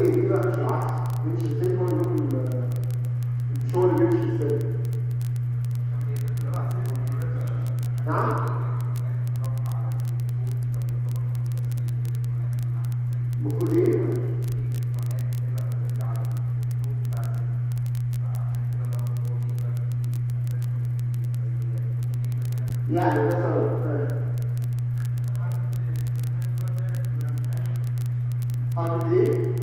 ايه دي بقى مش العكس بيمشي السيل هو اللي بيقول مش هو اللي بيمشي السيل نعم المفروض ايه يعني مثلا عمل ايه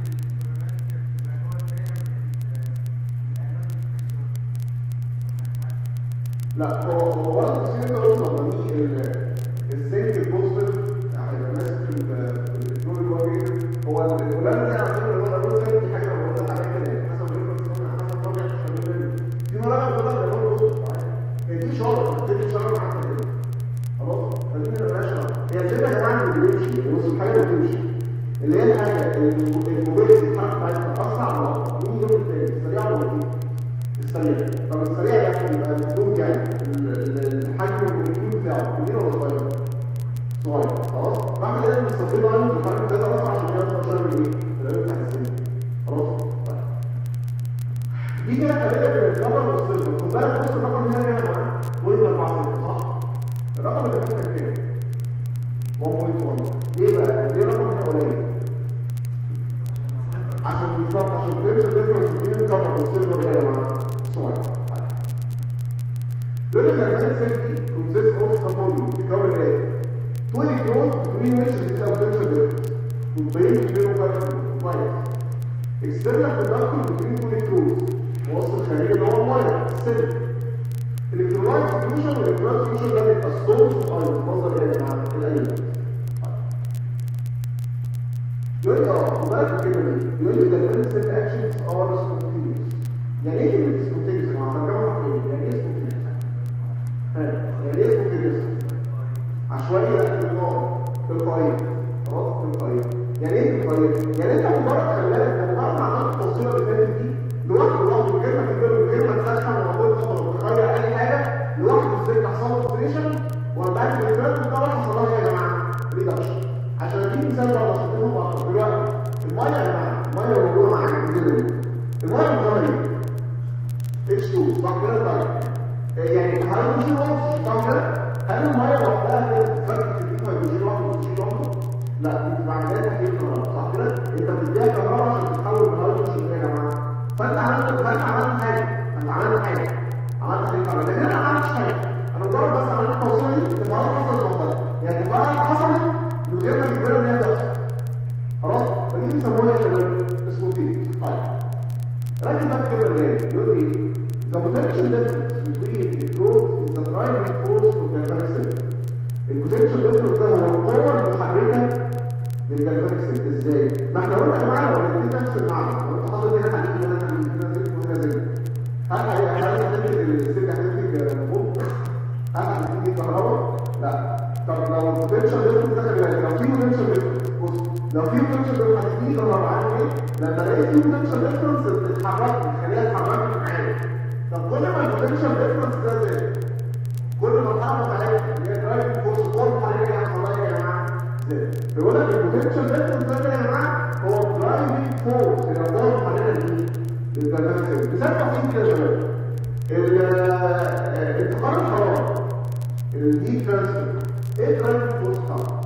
لا هو هو برضه السيرة قلنا ان الزنك البوزيتيف هيبقى ماسك في الالكترون اللي هو بيكتب هو الفلان ده على فكره اللي هو بيقول زي دي حاجه موجوده عليها كده حسب الريفرنس حسب طبيعه الشغل في مراجعه كده اللي هو بوزيتيف هي دي شرط دي شرط معاك كده خلاص فدي ما بقاش هي الفكره يا جماعه اللي بيمشي بص الحاجه اللي بتمشي اللي هي الحاجه الموبيلتي الحركه بتاعتها اسرع ولا أبطأ؟ مين يقول التاني السريع ولا البطيء؟ السريع طب السريع يعني يبقى المفروض يعني ال- ال- الحجم المولكيول بتاعه كبير ولا صغير؟ صغير خلاص بعمل ايه بنستخدمه يعني في الحجم ده اسرع عشان يقدر يشتغل بايه؟ بالعلم بتاع السن خلاص طيب. دي كده خلينا في الرقم والصفر خد بالك بص الرقم هنا يا جماعه قلنا 4 صح؟ الرقم اللي فات كان كام؟ 1.1 ليه بقى؟ ليه الرقم هنا قليل؟ عشان بالظبط عشان تفرق الديفرنس بين الكفر والسيلفر يا جماعه صغير During the advanced safety consists of components to cover the two electrodes between which there is a potential difference to bring zero External conductor between two electrodes وسط الخارجي اللي هو الميه السلك الكترولايت سوليوشن والالكترولايت سوليوشن ده بيبقى ستورز ايون مصدر ايه يا جماعه؟ الايون يقول لي اه خد بالك من الكلمه دي يقول لي ده البرنسبل اكشنز ار سبونتينيوس يعني ايه كلمه سبونتينيوس يا جماعه؟ ترجمه ايه؟ يعني ايه سبونتينيوس؟ يعني ايه سبونتينيوس؟ عشوائي لا تلقائي تلقائي خلاص تلقائي يعني ايه تلقائي؟ يعني انت مجرد خلي بالك انت مجرد ما عملت التوصيله اللي فاتت دي لوحده لوحده من غير ما تقدر من غير ما تسخن ولا تضغط ولا تغير اي حاجه لوحده السلك حصل له اوبريشن وبعد كده الكلام ده حصل لها ايه يا جماعه؟ ريدكشن عشان اديك مثال بقى عشان تفهموا اكتر دلوقتي الميه يا جماعه الميه اللي موجوده معاك كده الميه بتغير H2 صح كده طيب يعني هيدروجين واحد صح كده هل الميه لوحدها كده بتفكك تديك هيدروجين واحد واكسجين واحد لا دي بتبقى عمليه تحليل كهرباء صح كده انت بتديها كهرباء عشان تتحول من هيدروجين يا جماعه فانت عملت فانت عملت حاجه انت عملت حاجه عملت تحليل كهرباء لكن انا ما عملتش حاجه انا مجرد بس عملت توصيل التفاعل حصل لوحدها يعني التفاعل حصلت من غير ما تجبرها ان هي تحصل خلاص فدي بيسموها يا شباب اسمه تي طيب ركز بقى كده الرجال يقول ايه The potential difference between electrodes is the driving force of the galvanic cell. البوتنشال difference ده هو القوة المحركة للجالفانيك سيل ازاي؟ ما احنا قلنا يا جماعة لو الاثنين نفس المعنى لو انت حاطط هنا حديد وهنا حديد هنا زنك وهنا زنك هل هل هتنتج السلك هتنتج مفهوم؟ هل هتنتج كهرباء؟ لا طب لو البوتنشال ديفرنس ده خلي بالك لو في بوتنشال ديفرنس بص لو في بوتنشال ديفرنس هتديني كهرباء عارف ايه؟ لما لقيت في بوتنشال ديفرنس اتحركت الخليه اتحركت معايا طب كل ما البوتنشال ديفرنس ده زاد كل ما اتحرك عليا اللي هي درايفنج فورس القوه المحركه يحصل لها يا جماعه زاد فيقول لك البوتنشال ديفرنس ده يا جماعه هو درايفنج فورس اللي هو القوه المحركه دي للجلفانيك سيل مثال بسيط كده يا شباب انتقال الحراره الهيت ترانسفير ايه درايفنج فورس بتاعها؟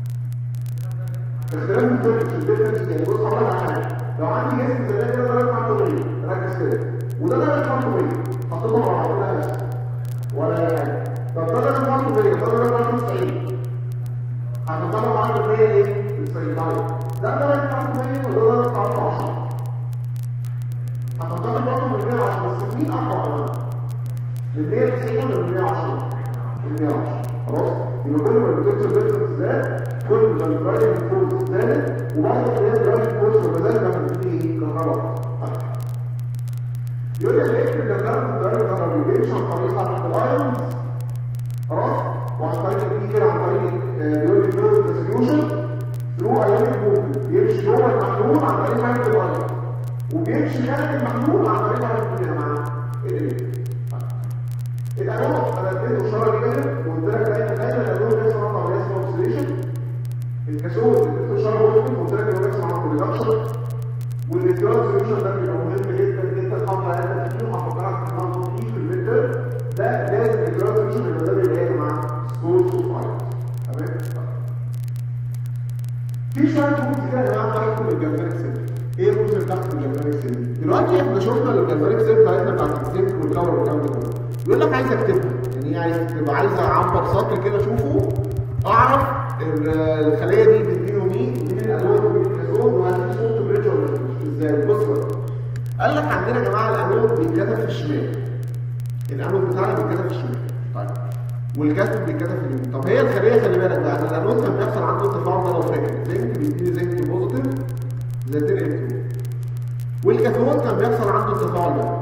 اختلاف الفورس الديفرنس يعني بص هقول لك على حاجه لو عندي جسم زي ده كده درجه حراريه ركز كده وده درجه حراريه حطيتهم مع بعض ولا لا ولا اي حاجه طب ده درجه حراريه ده درجه حراريه 90 هتطلع معاك الريه ايه؟ 90 طيب ده درجه حراريه وده درجه حراريه 10 هتطلع برضه من 110 بس مين اقوى ولا من 190 ولا من 110 من 110 خلاص يبقى كل ما البوتنشال ديفرنس زاد كل ما الدرايفنج فورس زادت وبرضه اللي هي الدرايفنج فورس لما زادت لما بتدي كهرباء يقول لك الالكتريك كارنت الدرايفنج كهرباء بيمشي عن طريق حركه الايونز خلاص وعن طريق دي كده عن طريق بيقول لي فلويد ديستريبيوشن ثرو ايونيك موفمنت بيمشي جوه المحلول عن طريق حركه الايون وبيمشي خارج المحلول عن طريق حركه يا جماعه ايه الانوع انا اديته اشاره كده وقلت لك دايما دايما الانوع بيحصل عنده عمليه اسمها اوكسيديشن الكاثود اديته اشاره قلت قلت لك انه بيحصل عنده ريدكشن بيقول لك عايز اكتبها يعني ايه عايز اكتبها عايز اعبر سطر كده اشوفه اعرف ال- الخليه دي بتديني مين مين الانود ومين الكازون وهل في صوت بريدج ولا مش ازاي بص بقى قال لك عندنا يا جماعه الانود بيتكتب في الشمال الانود بتاعنا بيتكتب في الشمال طيب والكاتب بيتكتب في اليمين طب هي الخليه خلي بالك بقى الانود كان بيحصل عنده التفاعل ده لو فاكر زنك بيديني زنك بوزيتيف زائدين الكترون والكاثود كان بيحصل عنده التفاعل ده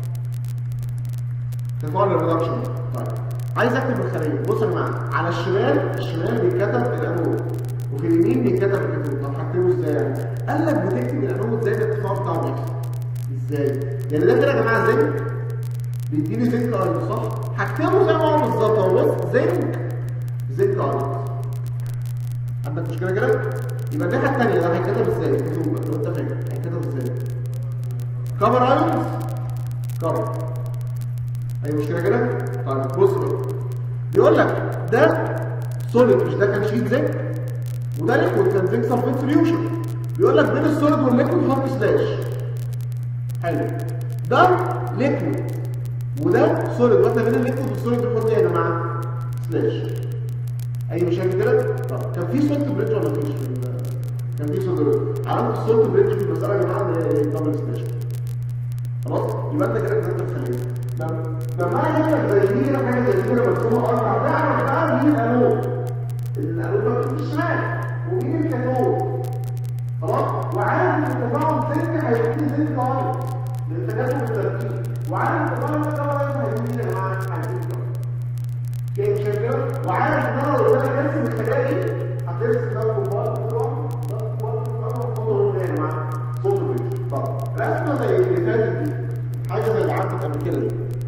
تفاعل الريدكشن طيب عايز اكتب الخليه بصوا يا جماعه على الشمال الشمال بيتكتب الانود وفي اليمين بيتكتب الكاثود طب هكتبه ازاي يعني؟ قال لك بتكتب الانود زي ما التفاعل بتاعه بيحصل ازاي؟ يعني ده كده يا جماعه زنك بيديني زنك ايض صح؟ هكتبه زي ما هو بالظبط اهو بص زنك زنك ايض عندك مشكله كده؟ يبقى الناحيه الثانيه ده هيتكتب ازاي؟ الكاثود بقى لو انت فاكر هيتكتب ازاي؟ كفر ايونز كفر اي مشكله كده طيب بص بقى بيقول لك ده سوليد مش ده كان شيت زنك وده ليكويد كان زنك سلفيت سوليوشن بيقول لك بين السوليد والليكويد حط سلاش حلو ده ليكويد وده سوليد واحنا بين الليكويد والسوليد بنحط ايه يا جماعه سلاش اي مشاكل كده طب كان في سولت بريدج ولا مفيش في ال- كان في سولت بريدج علامه السولت بريدج في المساله يا جماعه ان هي دبل سلاش خلاص يبقى انت كده كتبت الخليه لما لما اجي اكتب زي دي كده حاجه زي دي كده مرسومه اربع تعرف بقى مين الانود الانود مكتوب في الشمال ومين الكاثود خلاص وعارف ان التفاعل سلك هيديني سلك طالب للتجاذب التركيب وعارف التفاعل ده طبعا هيديني ايه يا جماعه هيديني طالب كده مش كده وعارف ان انا لو انا ارسم الخلايا دي هترسم ده كومباوند كله ده كومباوند كله كله ايه يا جماعه صوت بريدج طب رسمه زي اللي فاتت دي حاجه زي اللي عدت قبل كده دي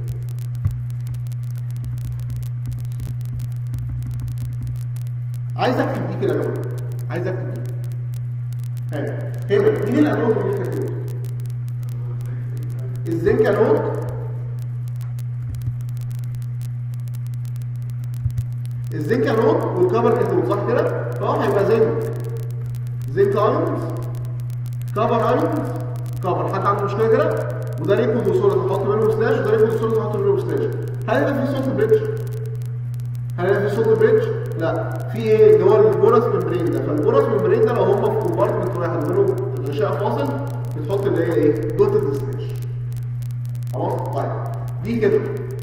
عايز اكتب دي كده لو عايز اكتب دي حلو هنا مين الانود ومين الكاثود الزنك انود الزنك انود والكبر كاثود صح كده فهو هيبقى زنك زنك ايونز كبر ايونز كبر حد عنده مشكله كده وده ليكويد وسوليد نحط بينهم سلاش وده ليكويد وسوليد نحط بينهم سلاش هل ده في صوت بريدج هل ده في صوت بريدج لا في ايه اللي هو البورس ممبرين ده فالبورس ممبرين ده لو هم في كومبارتمنت واحد بينهم غشاء فاصل بتحط اللي هي ايه دوتد سلاش خلاص طيب دي كده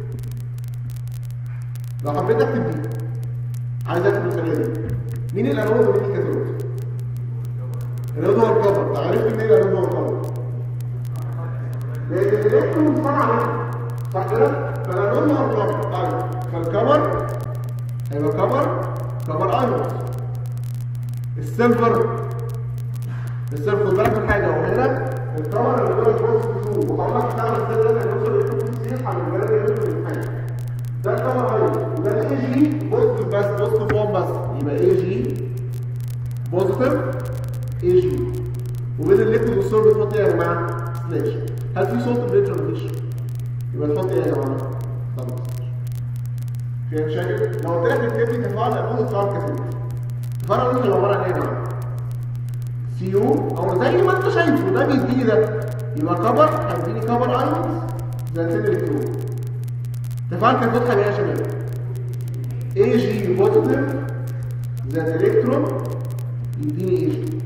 لو حبيت اكتب دي عايز اكتب الخليه دي مين الانود ومين الكاثود الانود هو الكفر انت عرفت منين الانود هو الكفر لان الالكترون طبعا عليه صح كده فالانود هو الكفر طيب فالكفر هيبقى كفر كفر ايونز السيلفر السيلفر خد بالك من حاجه هو هنا الكفر اللي هو البوست 2 وطبعا بتعمل ازاي ده لان يوصل الالكترون سيح على الجلد يعمل الامتحان ده الكفر ايونز وده الاي جي بوزيتيف بس بوزيتيف 1 بس يبقى اي جي بوزيتيف اي جي وبين الليكويد والسوليد بتحط ايه يا جماعه؟ سلاش هل في صوت بريدج ولا مفيش؟ يبقى تحط ايه يا جماعه؟ طبعا فيها مشاكل؟ لو قلت لك اكتب لي تفاعل الانود تفاعل كثير تفاعل الانود هيبقى عباره عن ايه يا جماعه؟ سي يو او زي ما انت شايفه ده بيديني ده يبقى كبر هيديني كبر ايونز زي سن الكترون تفاعل كثير هيبقى ايه يا شباب؟ اي جي بوزيتيف زائد الكترون يديني اي جي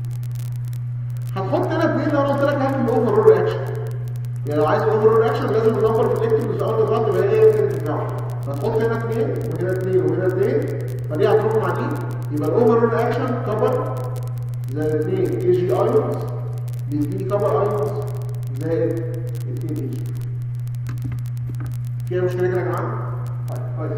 هتحط هنا اثنين لو انا قلت لك هات الاوفر رول رياكشن يعني لو عايز اوفر رول رياكشن لازم النمبر في الالكترون في اول الخط يبقى هي يمكن تتفاعل فتحط هنا اثنين وهنا اثنين وهنا اثنين فدي هتروح مع دي يبقى الاوفر رول رياكشن كفر زائد اثنين اي جي ايونز بيديني كفر ايونز زائد اثنين اي جي فيها مشكله كده يا جماعه؟ طيب كويس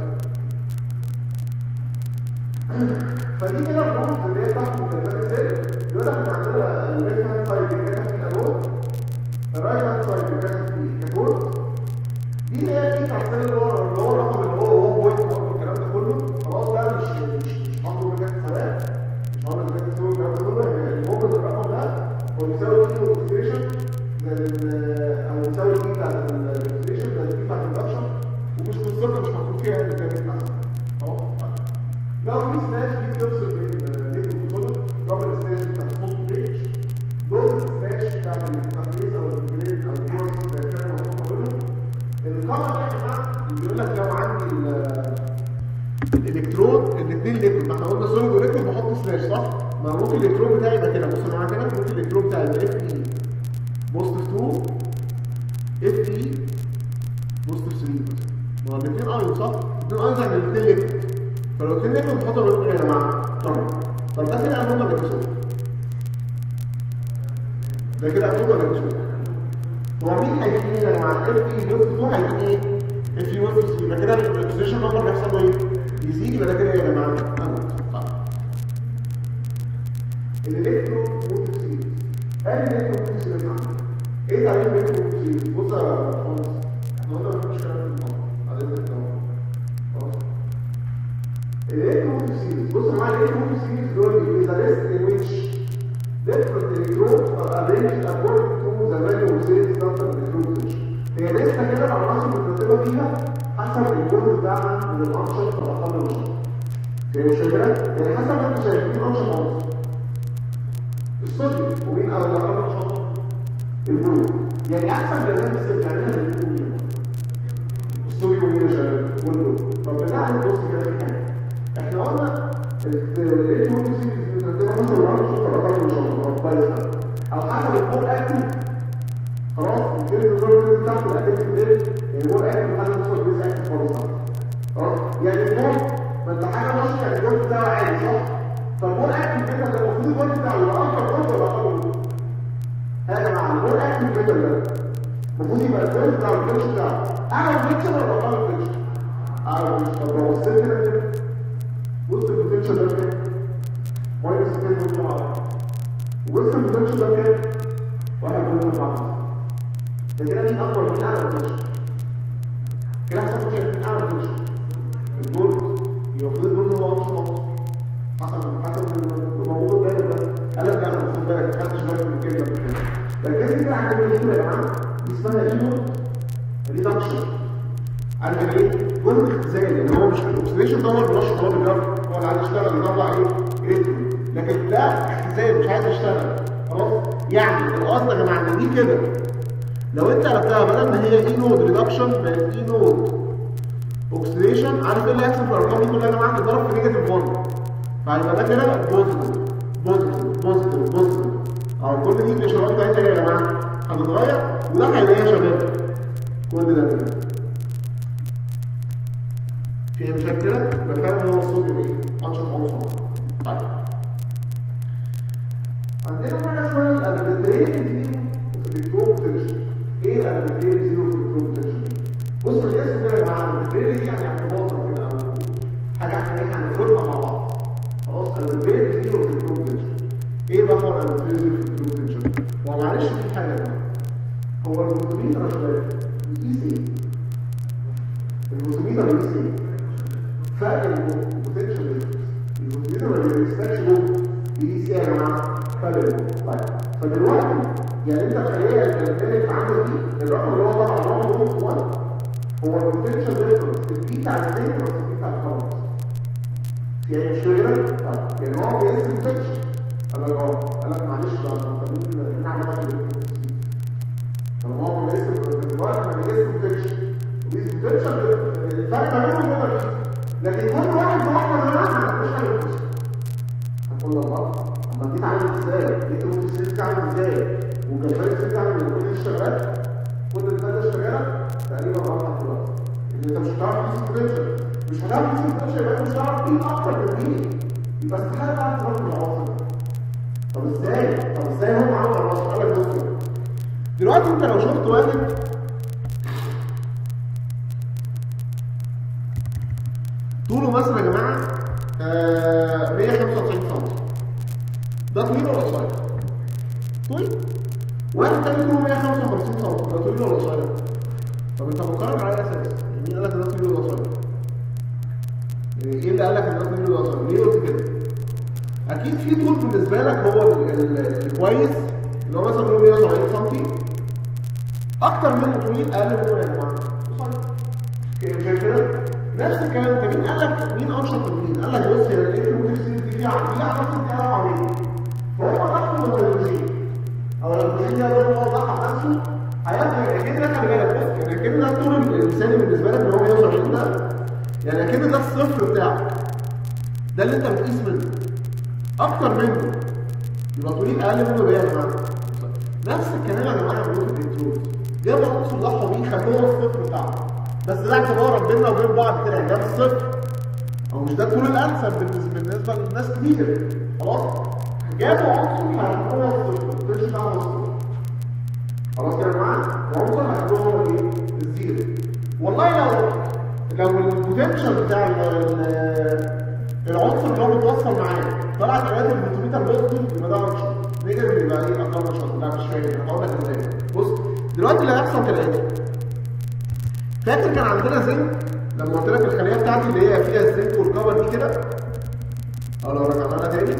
فدي كده الرمز اللي هي تحت مكتبات الزر يقول لك ان عندنا الليفت هاند سايد بيتكتب في الانود الرايت هاند سايد بيتكتب في الكاثود دي اللي هي دي تحت اللي هو اللي هو الرقم اللي هو 1 بوينت والكلام ده كله خلاص ده مش مش مش هنظر بجد حسابات مش هنظر بجد سوي الكلام ده كله يعني المهم ان الرقم ده هو بيساوي كيلو اكسبريشن او بيساوي كي بتاعت الاكسبريشن زائد كي بتاعت الريدكشن ومش بالظبط مش مكتوب فيها ان كان احسن خلاص لو في سلاش دي بتفصل بين ليكويد وسوليد دبل سلاش بتاع الصوت بريتش دول سلاش بتاع التفريز او الجريد او الكورس بتاع الكلام اللي هم بيقولوا الكاميرا يا جماعه الالكترود الاثنين ليكويد ما احنا قلنا سوليد وليكويد بحط سلاش صح؟ ما ممكن الالكترود بتاعي يبقى كده بص معايا كده ممكن الالكترود بتاعي يبقى اف اي بوزيتيف 2 اف اي بوزيتيف 3 ما هو الاثنين ايون صح؟ الاثنين ايون يعني الاثنين ليكويد فلو الاثنين ليكويد بحط بينهم ايه يا جماعه؟ طبعا طب ده كده انوما ولا كسور؟ ده كده انوما ولا كسور؟ هو مين هيكون ايه يا جماعه؟ اف اي بوزيتيف 2 هيكون ايه؟ اف اي بوزيتيف 3 يبقى كده البوزيشن نمبر هيحصل له ايه؟ يزيد يبقى ده كده ايه يا جماعه؟ انوما طيب الالكترو موتيف سيريز قال الالكترو موتيف سيريز ايه تعريف الالكترو موتيف سيريز؟ بص يا باشمهندس احنا قلنا مفيش كلام في الموضوع على اذنك خلاص الالكترو موتيف سيريز بص يا جماعه الالكترو موتيف سيريز دول is a list in which different electrodes are arranged according to the value of series number electrode potential هي لسه كده العناصر مترتبه فيها حسب الجهد بتاعها من الانشط والاقل نشاط هي مش كده؟ يعني حسب ما انتوا شايفين انشط عنصر الصوديوم ومين او الاقل نشاط البلو يعني احسن برنامج بنعملها للبلو الصوديوم ومين يا شباب والبلو طب بنعمل بص كده في حاجه احنا قلنا الالكتروموتيف بنرتبها مثلا العنصر والاقل نشاط كويس او حسب البول اكتف خلاص الفيلم الرول بتاعته الاكتف ليفل البول اكتف حاجه تصل بيس اكتف خالص خلاص يعني البول ما انت حاجه ماشيه يعني البول بتاعه عالي صح فالبول اكتف كده ده المفروض البول بتاعه يبقى اكتر بول ولا اقل بول يا جماعه البول اكتف كده ده المفروض يبقى البول بتاعه البيتش بتاعه اعلى بيتش ولا اقل بيتش اعلى بيتش طب لو بصيت كده بص البوتنشال ده كام ماينس 2 وبص البوتنشال ده كام واحد من أربعة ده كده مين أكبر من أعلى بوتنشال كده حسب كام من أعلى بوتنشال البورد يفرض البورد هو أقصى نقص حسب حسب الموضوع ده ده قال لك لا خد بالك ما خدتش بالك من الكلمة دي لكن كده عندنا ايه يا جماعة دي اسمها ايمو ريدكشن عارف ايه؟ جزء اختزال اللي هو مش الاكسديشن ده هو الرش هو اللي هو اللي عايز يشتغل يطلع ايه؟ الكترون لكن ده اختزال مش عايز يشتغل خلاص؟ يعني القصد يا جماعه ان دي كده لو انت قلبتها بدل ما هي اي نود ريدكشن بقت اي نود اوكسيديشن عارف ايه اللي هيحصل في الارقام دي كلها يا جماعه تتضرب في نيجاتيف 1 فهيبقى ده كده بوزيتيف بوزيتيف بوزيتيف بوزيتيف اهو كل دي الاشارات بتاعتها يا جماعه هتتغير وده هيبقى ايه يا شباب؟ كل ده كده في مشكلة كده بفهم ان هو الصوديوم ايه؟ انشط عنصر طيب عندنا حاجه اسمها الاربيتريت زيرو بوتنشال ايه الاربيتريت زيرو بوتنشال بصوا الاسم ده يا جماعه الاربيتريت دي يعني اعتباطا كده او حاجه احنا ايه هنفرضها مع بعض خلاص الاربيتريت زيرو بوتنشال ايه بقى هو الاربيتريت زيرو بوتنشال هو معلش في حاجه يا جماعه هو البروتوميتر يا شباب بيقيس ايه؟ البروتوميتر بيقيس ايه؟ فرق البوتنشال البوتنشال ما بيرسبكتش جوه بيقيس ايه يا جماعه؟ فرق الجوه طيب فدلوقتي يعني انت تخيل الكلمات عندك دي الرقم اللي هو طبعا رقم 1 هو البوتنشال ديفرنس البي بتاع الاثنين بس البي بتاع الكرنت يعني مش كده؟ طيب يعني هو بيقيس البوتنشال قال لك اه قال لك معلش ده انت ممكن نعمل واحد طالما هو بيقيس الوقت ما بيقيس البوتنشال وبيقيس البوتنشال الفرق ما بينهم هو لكن كل واحد لوحده من واحد مش هيبص هتقول الله اما دي عامل ازاي انت ممكن تسيب تعمل ازاي وكمان تسيب تعمل كل الشغال كل الثلاثه شغاله تقريبا اربع دلوقتي ان انت مش هتعرف تقيس البوتنشال مش هتعرف تقيس البوتنشال يبقى انت مش هتعرف تقيس اكتر من دي يبقى استحاله تعرف تضرب العواصم طب ازاي؟ طب ازاي هم عملوا العواصم؟ قال لك بص دلوقتي انت لو شفت واحد طوله مثلا يا جماعه آه 195 سم ده طويل ولا قصير؟ طويل واحد تاني طوله 155 سم ده طويل ولا قصير؟ طب انت بتقارن على اي اساس؟ مين قال لك ان ده طويل ولا قصير؟ يعني ايه اللي قال لك ان ده طويل ولا قصير؟ ليه قلت كده؟ اكيد في طول بالنسبه لك هو الكويس اللي هو مثلا 170 سم اكتر منه طويل اقل منه يا جماعه قصير كده نفس الكلام ده مين قال لك مين انشط من مين؟ قال لك بص يا لقيت الموتوسيكل دي فيها فيها علاقه كده عميق فهو ضخم الهيدروجين او الهيدروجين ده لو هو ضخم نفسه هياخد الكيد ده خلي بالك بص الكيد ده الطول المثالي بالنسبه لك اللي هو 170 ده يعني اكن ده الصفر بتاعك ده اللي انت بتقيس منه اكتر منه يبقى طولين اقل منه بايه يا جماعه نفس الكلام يا جماعه موجود في الالكترود جابوا عنصر ضحوا بيه خلوه هو الصفر بتاعه بس ده اعتبار بيننا وبين بعض كده يعني ده الصفر او مش ده الطول الانسب بالنسبه بالنسبه للناس كتير خلاص جابوا عنصر هيعملوه هو الصفر الطول بتاعه هو الصفر خلاص كده يا جماعه وعنصر هيعملوه هو الايه الزيرو والله لو لو البوتنشال بتاع ال- العنصر اللي هو متوصل معاه طلع ثلاثة المتر بوزيتيف يبقى ده عنصر نيجاتيف يبقى ايه اقل نشاط لا مش فاهم انا هقول لك ازاي بص دلوقتي اللي هيحصل كالاتي فاكر كان عندنا زنك لما قلت لك الخليه بتاعتي اللي هي فيها الزنك والكبر دي كده او لو رجعنا لها تاني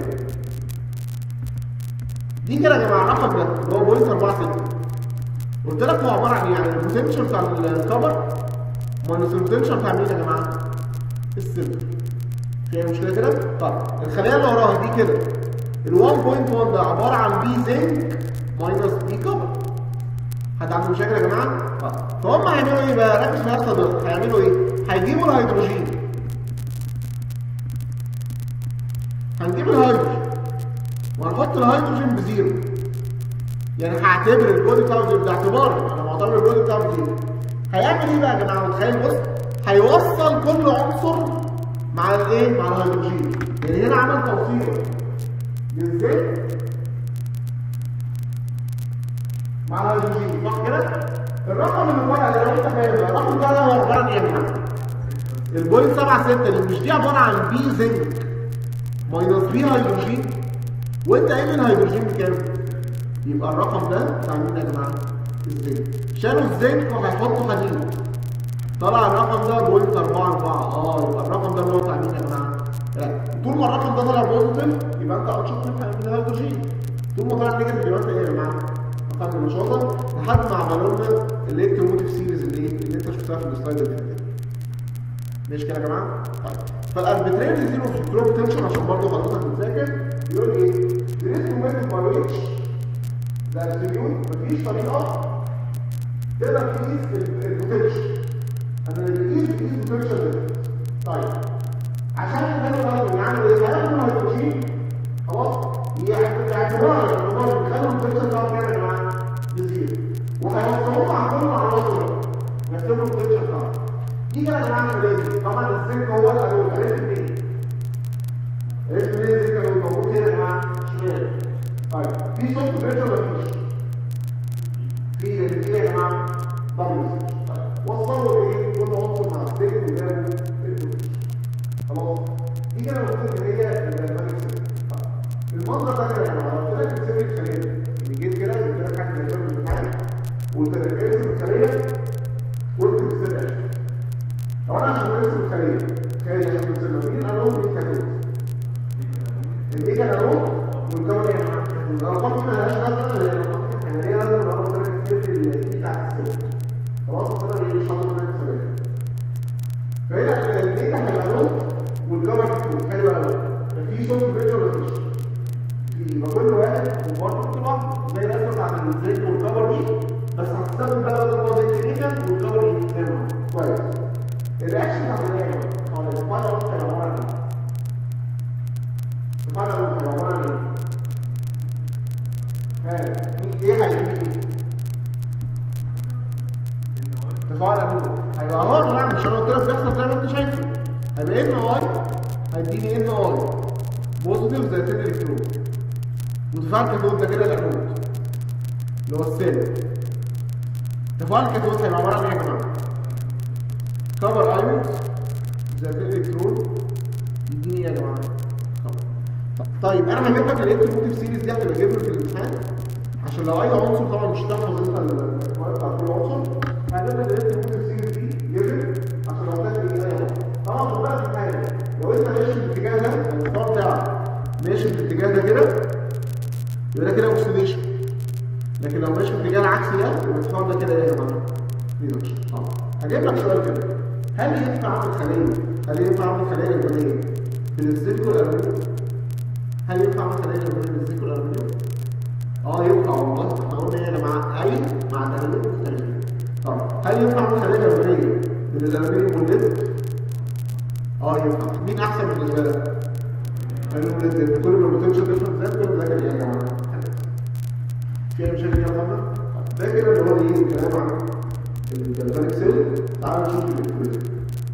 دي كده يا جماعه الرقم ده اللي هو بوينت 46 قلت لك هو عباره عن ايه يعني البوتنشال بتاع الكبر ماينس البوتنشال بتاع مين يا جماعه؟ السنتر فيها مشكله كده؟ طيب الخليه اللي وراها دي كده ال 1.1 ده عباره عن بي زنك ماينس بي كبر حد عنده مشاكل يا جماعه؟ طيب فهم هيعملوا ايه بقى؟ ركز في نفس ده هيعملوا ايه؟ هيجيبوا الهيدروجين هنجيب الهيدروجين وهنحط الهيدروجين بزيرو يعني هعتبر الجهد بتاعه زيرو ده اعتبار انا معتبر الجهد بتاعه زيرو هيعمل ايه بقى يا جماعه متخيل بص هيوصل كل عنصر مع الايه مع الهيدروجين يعني هنا عمل توصيل للزيت مع الهيدروجين صح كده الرقم اللي ورا اللي لو انت فاهم بقى، الرقم ده هو عباره عن ايه يا جماعه البوينت 7 6 دي مش دي عباره عن بي زنك ماينس بي هيدروجين وانت قايل الهيدروجين بكام؟ يبقى الرقم ده بتاع مين يا جماعه؟ الزنك شالوا الزنك وهيحطوا حديد طلع الرقم ده بوينت 4 4 اه يبقى الرقم ده اللي هو بتاع مين يا جماعه؟ لا. طول ما الرقم ده طلع بوزيتيف يبقى انت انشط من من الهيدروجين طول ما طلع نيجاتيف يبقى انت ايه يا جماعه؟ اقل نشاطا لحد ما عملوا لنا الالكتروموتيف سيريز اللي ايه اللي انت شفتها في السلايد اللي فاتت ماشي كده يا جماعه؟ طيب فالاربيتريري زيرو في الدروب تنشن عشان برضه حضرتك بتذاكر يقول ايه؟ there is no method by which the absolute مفيش طريقه تقدر تقيس البوتنشال انا اللي بقيس بقيس البوتنشال طيب عشان الناس برضه يعملوا ايه؟ هياخدوا الهيدروجين خلاص باعتبار الاعتبار بيخلوا البوتنشال بتاعه كام يا جماعه؟ بزيرو وهيوصلوه مع كل عناصر يحسبوا البوتنشال بتاعه دي كده يا جماعه لازم طبعا الزنك هو الالون عرفت منين؟ عرفت منين الزنك لو موجود هنا يا جماعه؟ شمال طيب في صوت بريشر ولا مفيش؟ في في يا جماعه دبل وصلوا ايه كل عنصر مع الزنك وجابوا البوتنشال خلاص دي كده المفروض ان هي الماجنتيك سيستم المنظر ده كده يا جماعه لو طلعت السيرك خليه اللي جيت كده قلت لك حاجه زي كده من الامتحان وقلت لك ارسم الخليه قلت السيرك لو انا عشان ارسم الخليه خليه عشان ارسمها مين الالون مين كاتوت الميجا الالون والكون يا جماعه الارقام دي مالهاش لازمه لان الارقام الكيميائيه لازم الارقام بتاعت السيرك اللي بتاعت السيرك خلاص كده ايه مش هقدر ارسم فهنا الميجا الالون والكون كاتوت خلي بالك مفيش صوت بريشر ولا مفيش يبقى كل واحد وبرضه كل واحد زي الرسمه بتاعت الزيت والكفر دي بس هتستخدم بقى بدل ما زي الكلينيكال والكفر يتسمع كويس الرياكشن بتاعت الايه؟ خالص الفاينل اوت كان عباره عن ايه؟ الفاينل اوت كان عباره عن ايه؟ ها ايه هيجي تفاعل امور هيبقى اهو لا مش انا قلت لك بيحصل زي ما انت شايفه هيبقى ان اي هيديني ان اي بوزيتيف زي 10 الكترون وتفاعل كاتود ده كده الانود اللي هو السالب تفاعل الكاتود هيبقى عباره عن ايه يا جماعه؟ كفر ايونز زي 10 الكترون يديني ايه يا جماعه؟ كفر. طيب انا هجيب لك الالكتروموتيف سيريز دي هتبقى جبر في الامتحان عشان لو اي عنصر طبعا مش هتحفظ انت المواد بتاع كل عنصر هجيب لك الالكتروموتيف سيريز دي جبر عشان لو فاكر ايه ده طبعا خد بالك من حاجه لو انت ماشي في الاتجاه ده المسار بتاعك ماشي في الاتجاه ده كده يبقى ده كده اوكسيديشن لكن لو ماشي في الاتجاه العكسي ده يبقى المسار ده كده ايه يا جماعه؟ ريدكشن طبعا هجيب لك سؤال كده هل ينفع اعمل خليه هل ينفع اعمل خليه لبنيه في الزيت والالومنيوم؟ هل ينفع اعمل خليه لبنيه في الزيت والالومنيوم؟ اه ينفع والله احنا قلنا ايه يا جماعه؟ اي معدنين مختلفين طب هل ينفع اعمل خليه لبنيه من الالومنيوم والليد؟ اه ينفع مين احسن بالنسبه لك؟ قالوا لي كل ما البوتنشال ديفرنس زاد كل ما ده كان يعني يا جماعه في اي مشاكل يا محمد؟ ده كده اللي هو ايه الكلام عن الجلفانيك سيل تعالوا نشوف الالكتروليت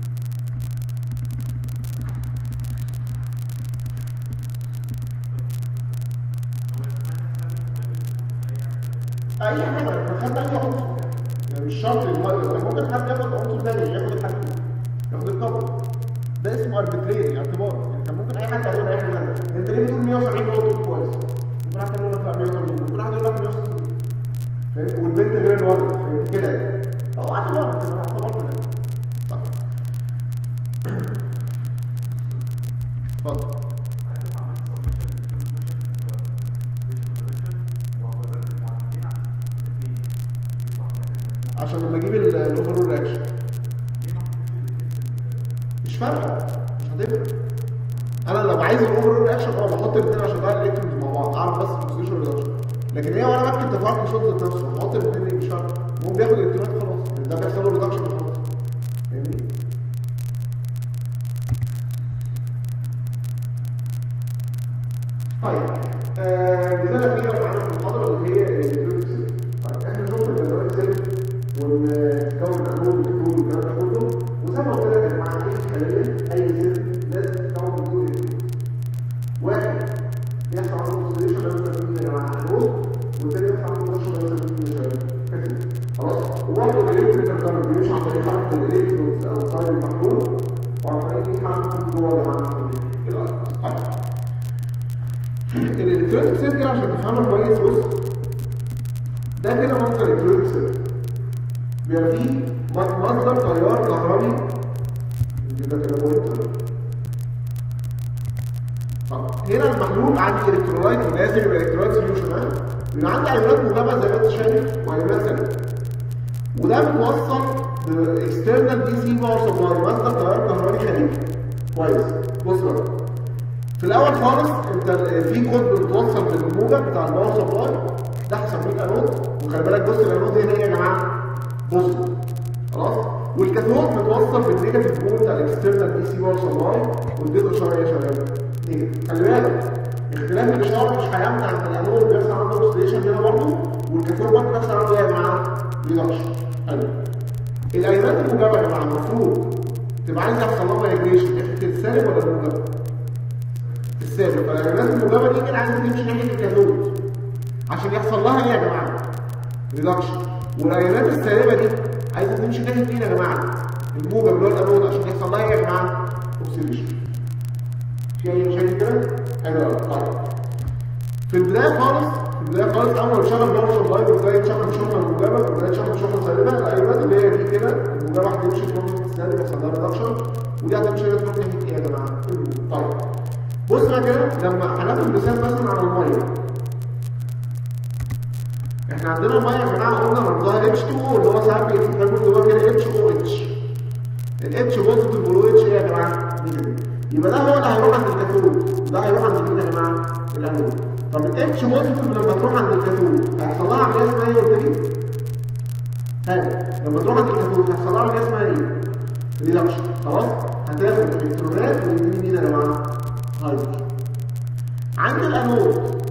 اي حاجه لو خدت اي عنصر يعني مش شرط الميه كان ممكن حد ياخد عنصر تاني ياخد الحديد ياخد الكفر ده اسمه اربيتريري اعتبار يعني كان ممكن اي حد يعمل اي حاجه تانية انت ليه بتقول 170 نقطه كويس ممكن حد يقول لك لا 180 ممكن حد يقول لك 160 فاهم والبنت غير الولد فاهم كده يعني هو اعتبار كده اعتبار كده صح اتفضل عشان لما اجيب الاوفرول رياكشن مش فارقه مش هتفرق انا لو عايز الاوفرول رياكشن اه بحط الاثنين عشان بقى الالكترونز مع بعض اعرف بس البوزيشن ريدكشن لكن هي وانا بكتب تفاعل الشوط ذات نفسه بحط الاثنين مش فارقه هو بياخد الالكترونات خلاص ده بيحصل له ريدكشن خلاص فاهمني طيب آه لذلك كده معانا في المحاضره اللي هي الالكترونيك طيب احنا نشوف الالكترونيك سيل ونكون انود والكترون والكلام ده كله وزي ما قلت لك يا جماعه اي خليه اي سيل لازم تكون انود الكترون واحد يحصل عنده اوكسيديشن لازم تكون يا جماعه انود والثاني يحصل عنده اوكسيديشن لازم تكون كترون خلاص وبرضه الالكتريكال كارنت بيمشي عن طريق حركه الالكترونز او الصايل المحلول وعن طريق حركه جوه يا جماعه الالكترونيك سيل كده عشان تفهمها كويس بص ده كده مصدر الكترونيك سيل بيبقى فيه مصدر تيار كهربي يبقى كده بوينتر طب هنا المحلول عندي الكترولايت ولازم يبقى الكترولايت سوليوشن ها يبقى عندي ايونات موجبه زي ما انت شايف وايونات سالبه وده متوصل باكسترنال دي سي باور سبلاي مصدر تيار كهربي خارجي كويس بص بقى في الاول خالص انت في كود بتوصل بالموجب بتاع الباور سبلاي ده هسميه انود وخلي بالك بص الانود هنا ايه يا جماعه بوزيتيف خلاص والكاثود متوصل بالنيجاتيف بول بتاع الاكسترنال دي سي باور سبلاي واديته اشاره ايه يا شباب نيجاتيف خلي بالك اختلاف الاشاره مش هيمنع ان الانود بيحصل عنده اوكسيديشن هنا برضه والكاثود برضه بيحصل عنده ايه يا جماعه ريدكشن حلو الايونات الموجبه يا جماعه المفروض تبقى عايز يحصل لها مايجريشن ناحيه السالب ولا الموجب؟ السالب فالايونات الموجبه دي كده عايزه تمشي ناحيه الكاثود عشان يحصل لها ايه يا جماعه؟ ريدكشن والايونات السالبه دي عايزه تمشي ناحيه مين يا جماعه؟ الموجب اللي هو الانود عشان يحصل لها ايه يا جماعه؟ اوكسيديشن. في اي مشاكل كده؟ حلو قوي طيب. في البدايه خالص في البدايه خالص اول ما تشغل باور سبلاي وبدايه تشغل شحنه موجبه وبدايه تشغل شحنه سالبه الايونات اللي هي دي كده الموجبه هتمشي تروح ناحيه السالب يحصل لها ريدكشن ودي هتمشي تروح ناحيه ايه يا جماعه؟ طيب. بص بقى كده لما هناخد مثال مثلا على الميه احنا عندنا الميه يا جماعه قلنا رمزها H2O اللي هو ساعات بيتكتب جواه كده HOH ال H بوزيتيف والو اتش ايه يا جماعه؟ نيجاتيف يبقى ده هو اللي هيروح عند الكاثود وده هيروح عند مين يا جماعه؟ الانود طب ال H بوزيتيف لما تروح عند الكاثود هيحصل لها عمليه اسمها ايه قلت لي؟ ها لما تروح عند الكاثود هيحصل لها عمليه اسمها ايه؟ ريدكشن خلاص؟ هتاخد الالكترونات ويديني مين يا جماعه؟ هيدروجين عند الانود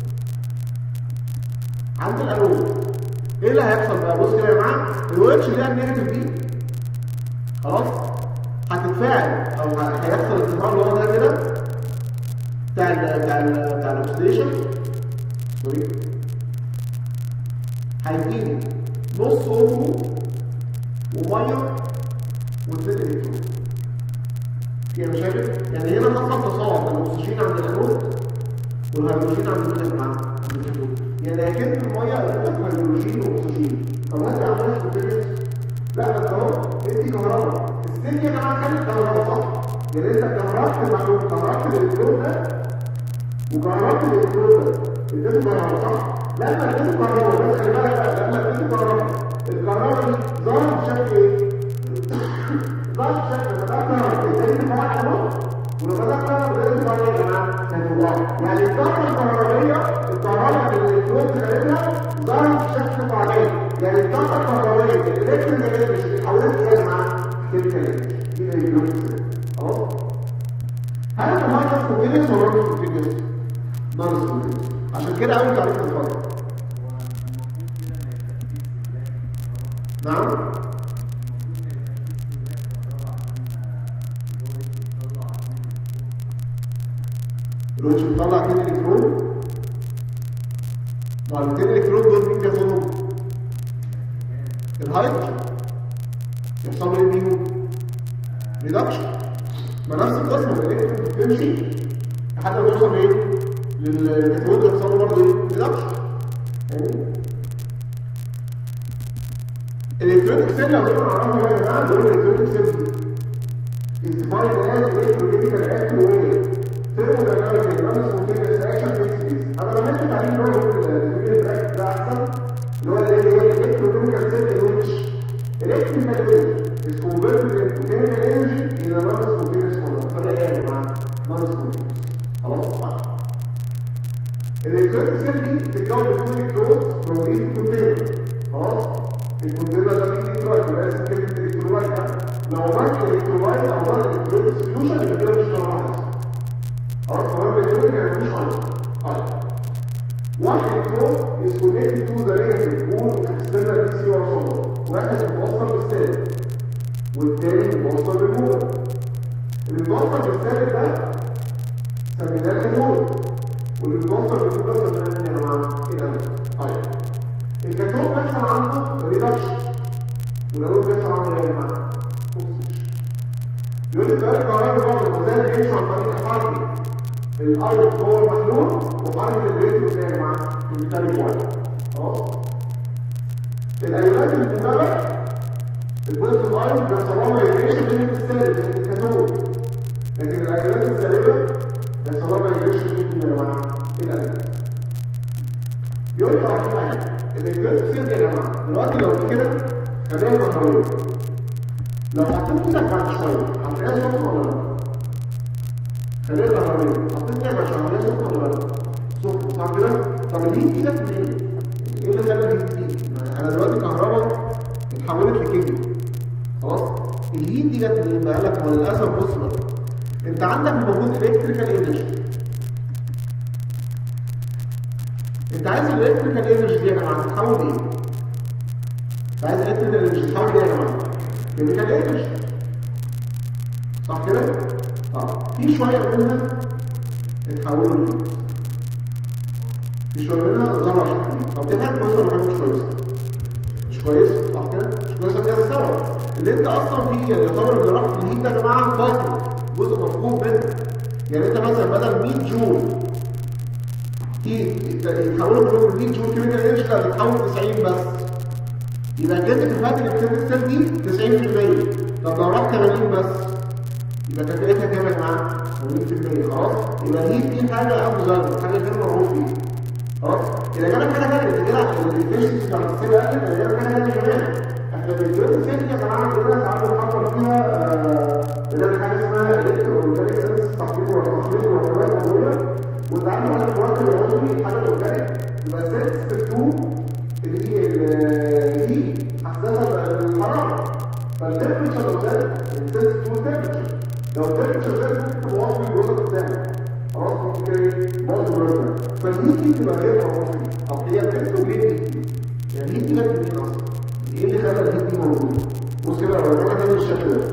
عند الانود ايه اللي هيحصل بقى بص كده يا جماعه الو اتش اللي هي النيجاتيف دي خلاص هتتفاعل او هيحصل التفاعل اللي هو ده كده بتاع ال بتاع ال بتاع الاكسديشن سوري هيديني نص اوتو وميه واثنين الكترون فيها مشاكل يعني هنا حصل تصاعد الاكسجين عند الانود والهيدروجين عند مين يا جماعه؟ عند الكترون يعني اكن الميه قلت هيدروجين واكسجين طب ما انت عملت كوبيريت لا بس اهو انت كهرباء السن يا جماعه كانت كهرباء صح؟ يعني انت كهربت المعلومه كهربت الالكترون ده وكهربت الالكترون ده اديته كهرباء صح؟ لما اديته كهرباء بس خلي بالك بقى لما اديته كهرباء الكهرباء دي ظهرت بشكل ايه؟ ظهرت بشكل لما ده كهرباء ازاي تفعل اهو ولما ده كهرباء ازاي تفعل يا جماعه؟ كانت بعض يعني الطاقه الكهربائيه الكهرباء اللي الالكترون خارجها ظهرت بشكل فعالي يعني الطاقه الكهربائيه الالكتريك مش اتحولت الى مع كيميكال دي الالكترون اهو هل الهايدر سبونتينيوس ولا نون سبونتينيوس؟ نون سبونتينيوس عشان كده اول تعريف الفرق نعم الوش بيطلع 2 الكترون ما ال 2 الكترون دول مين بياخدهم؟ الهيدروجين يحصل له ايه بيهم؟ ريدكشن ما نفس القسم الالكترون بتمشي لحد ما توصل ايه؟ للكترون يحصل له برضه ايه؟ ريدكشن الالكترونيك سيل لو كنا نعرفها يا جماعه دول الالكترونيك سيل is defined as electrochemical action where thermodynamic and non-spontaneous action takes place. انا لما انت تعريف اللي هو الكيميكال ده احسن اللي هو اللي هو electrochemical cell in which electrical energy is converted into chemical energy in a non-spontaneous form. فرق ايه يا جماعه؟ non-spontaneous. خلاص؟ الالكترونيك سيل دي بتتكون من الكترونز موجودين في كونتينر خلاص؟ الكونتينر ده فيه الكترولايت يبقى اسم كلمه الكترولايت ده لو عملت الكترولايت او عملت الكترونيك سوليوشن يبقى كده مش نورماليز خلاص هو الالكترونيك يعني مش ايون طيب واحد الكترون is connected to the negative pole of external DC or واحد متوصل بالسالب والتاني متوصل بالموجب اللي متوصل بالسالب ده سميناه كاتود واللي متوصل بالموجب سميناه يا جماعه كده طيب الكاتود بيحصل عنده ريدكشن والانود بيحصل عنده ايه يا جماعه؟ يقول لك بقى الكهرباء برضه ما زال بيمشي عن طريق حركه الايرون جوه المحلول وحركه الريتم يا جماعه بالتالي واحد خلاص الايونات الموجبه البوزيتيف ايون بيحصل لها مايجريشن بين السالب زي الكاتود لكن الايونات السالبه بيحصل لها مايجريشن بين يا جماعه الانود يقول لك على حاجه الالكترونيك سيل يا جماعه دلوقتي لو كده خلينا كهربائيه لو حطيت ايدك بعد شويه هتلاقيها سخنه ولا لا؟ خليها كهربائيه حطيت ايدك عشان هتلاقيها سخنه ولا لا؟ سخنه صح كده؟ طب الهيت دي جت منين؟ ايه اللي خلى الهيت دي؟ انا دلوقتي كهرباء اتحولت لكيمياء خلاص؟ الهيت دي جت منين؟ بقى لك هو للاسف بص بقى انت عندك موجود الكتريكال انرجي انت عايز الالكتريكال انرجي دي يا جماعه تتحول ايه؟ انت عايز الالكتريكال انرجي تتحول ايه يا جماعه؟ كيميكال انرجي صح كده؟ اه في شويه منها اتحولوا لهيت في شويه منها ظهروا عشان هيت طب دي حاجه كويسه ولا حاجه مش كويسه؟ مش كويسه صح كده؟ مش كويسه كده السبب اللي انت اصلا في يعتبر اللي راح في الهيت ده يا جماعه باطل جزء مفهوم منه يعني انت مثلا بدل 100 جول يتحولوا كلهم 100 جول كيميكال انرجي لا تتحول 90 بس يبقى كده كفاءة الالكترونيك سيل دي 90% طب لو راح 80 بس يبقى كفاءتها كام يا جماعه؟ 80% خلاص يبقى هي دي حاجه ابو ذر حاجه غير معروف بيها خلاص اذا كانت حاجه ثانيه اذا كانت الافشنسي بتاعت السيل اقل اذا كانت حاجه ثانيه كمان احنا الالكترونيك سيل يا جماعه عندنا ساعات بنفكر فيها بنعمل حاجه اسمها الكترو اورجانيك سيلز تحضير وتصدير وحاجات عضويه وتعامل على الوقت العضوي حاجه اورجانيك يبقى سيلز 2 اللي هي دي حساسه للحراره فالتمبريتشر لو زاد السيلز 2 تمبريتشر لو التمبريتشر زاد تبوظ لي البرودكت بتاعك خلاص ممكن باظ البرودكت فالهيت دي تبقى غير معروفه طب هي بتكتب ليه الهيت دي؟ يعني الهيت دي جت منين اصلا؟ ايه اللي خلى الهيت دي موجوده؟ بص كده لو الرقم ده بالشكل ده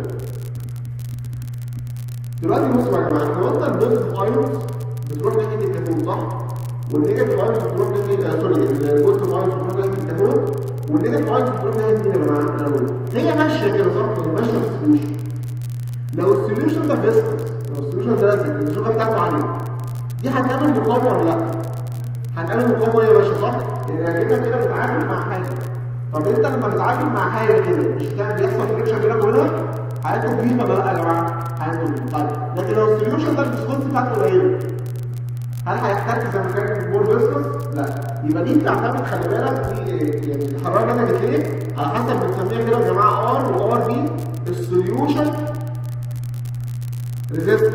دلوقتي بصوا يا جماعه احنا قلنا البوزيتيف ايونز بتروح ناحيه الكاتون صح؟ والنيجاتيف ايونز بتروح ناحيه سوري البوزيتيف ايونز بتروح ناحيه الكاتون والنيجاتيف ايونز بتروح ناحيه مين يا جماعه؟ الانود هي ماشيه كده صح؟ هي ماشيه في السوليوشن لو السوليوشن ده فيسكس لو السوليوشن ده لازق الشوكه بتاعته عاليه دي هتعمل مقاومه ولا لا؟ هتعمل مقاومه يا باشا صح؟ يعني كده كده بتتعامل مع حاجه طب انت لما بتتعامل مع حاجه كده مش كان بيحصل فريكشن كده كلها حياته كبيره ولا لا يا جماعه؟ حياته كبيره طيب لكن لو السوليوشن ده الفيسكوز بتاعته قليله هل هيحتاج زي ما كان في البور فيسكوس؟ لا يبقى دي بتعتمد خلي بالك في يعني الحراره اللي جت ليه على حسب بنسميها كده يا جماعه ار وار دي السوليوشن ريزيستنس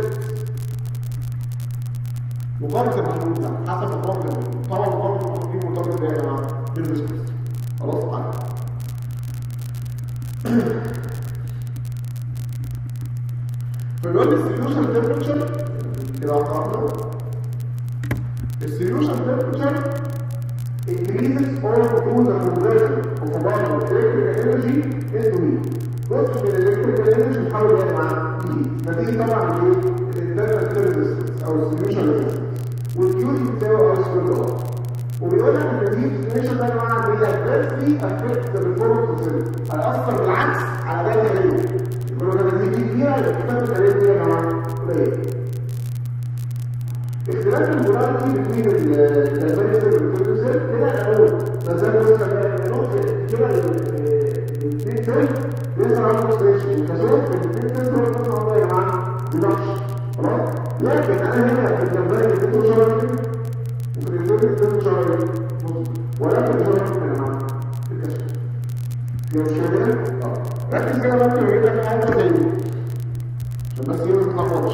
مقاومه المحلول ده حسب مقاومه المحلول طبعا مقاومه المحلول دي مرتبطه بايه يا جماعه؟ بالريزيستنس خلاص عارف فبيقول لي السوليوشن تمبرتشر كده واحده واحده السوليوشن temperature increases all through the conversion of a part of electrical energy into heat. جزء من electrical energy بيتحول يعني مع heat. نتيجة طبعا لايه؟ الانترنال resistance او السوليوشن resistance. والكيو بتساوي اي سكوير ار. وبيقول لك ان دي السوليوشن ده يا جماعه بي adversely affect the performance of the هيأثر بالعكس على باقي الهيئة. يقولوا ده دي كبيرة يبقى كتابة الهيئة دي يا جماعه قليل. اختلاف البولاريتي بين التربية والكلوزر كده الاول ما زال بص كده الاثنين سيل بيظهر عنده اوكسيديشن الكازوت الاثنين سيل دول بيظهر عنده يا جماعه ريدكشن خلاص لكن انا هنا في التربية بين شرايين وفي الكلوزر بين شرايين ولكن شرايين يا جماعه في الكازوت في مشكله اه ركز كده ممكن يجيب لك حاجه زي دي عشان بس ايه ما تتلخبطش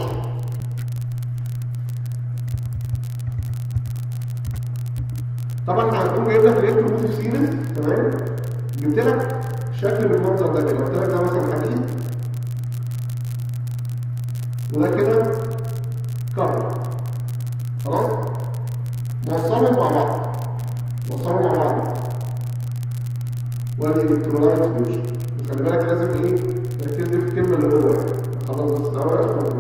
طبعا هتكون جايب لك الالكتروموتيف سيريز تمام جبت لك شكل بالمنظر ده كده قلت لك ده مثلا حديد وده كده كهرباء خلاص موصلهم مع بعض موصلهم مع بعض وادي الكترولايت فيوجن خلي بالك لازم ايه تركز في الكلمه اللي هو خلاص بس ده ورقه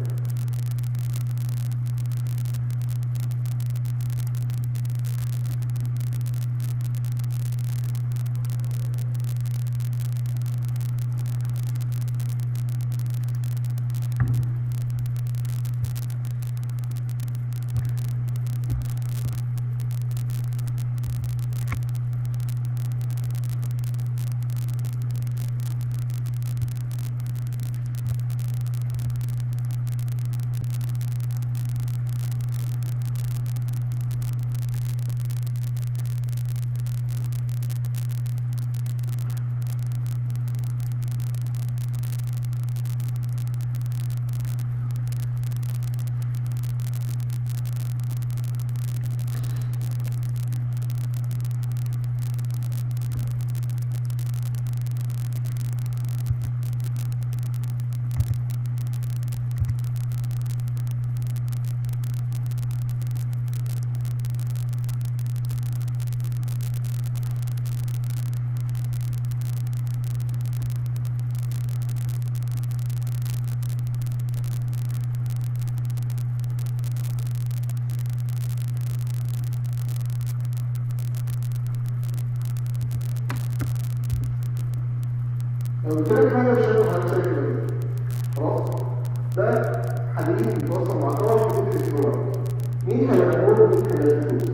لو قلت لك حاجه مش هتبقى حاجه شكل كده خلاص ده حديد بيتوصل مع طرف في الكترون مين هيبقى مول ومين هيبقى فلوس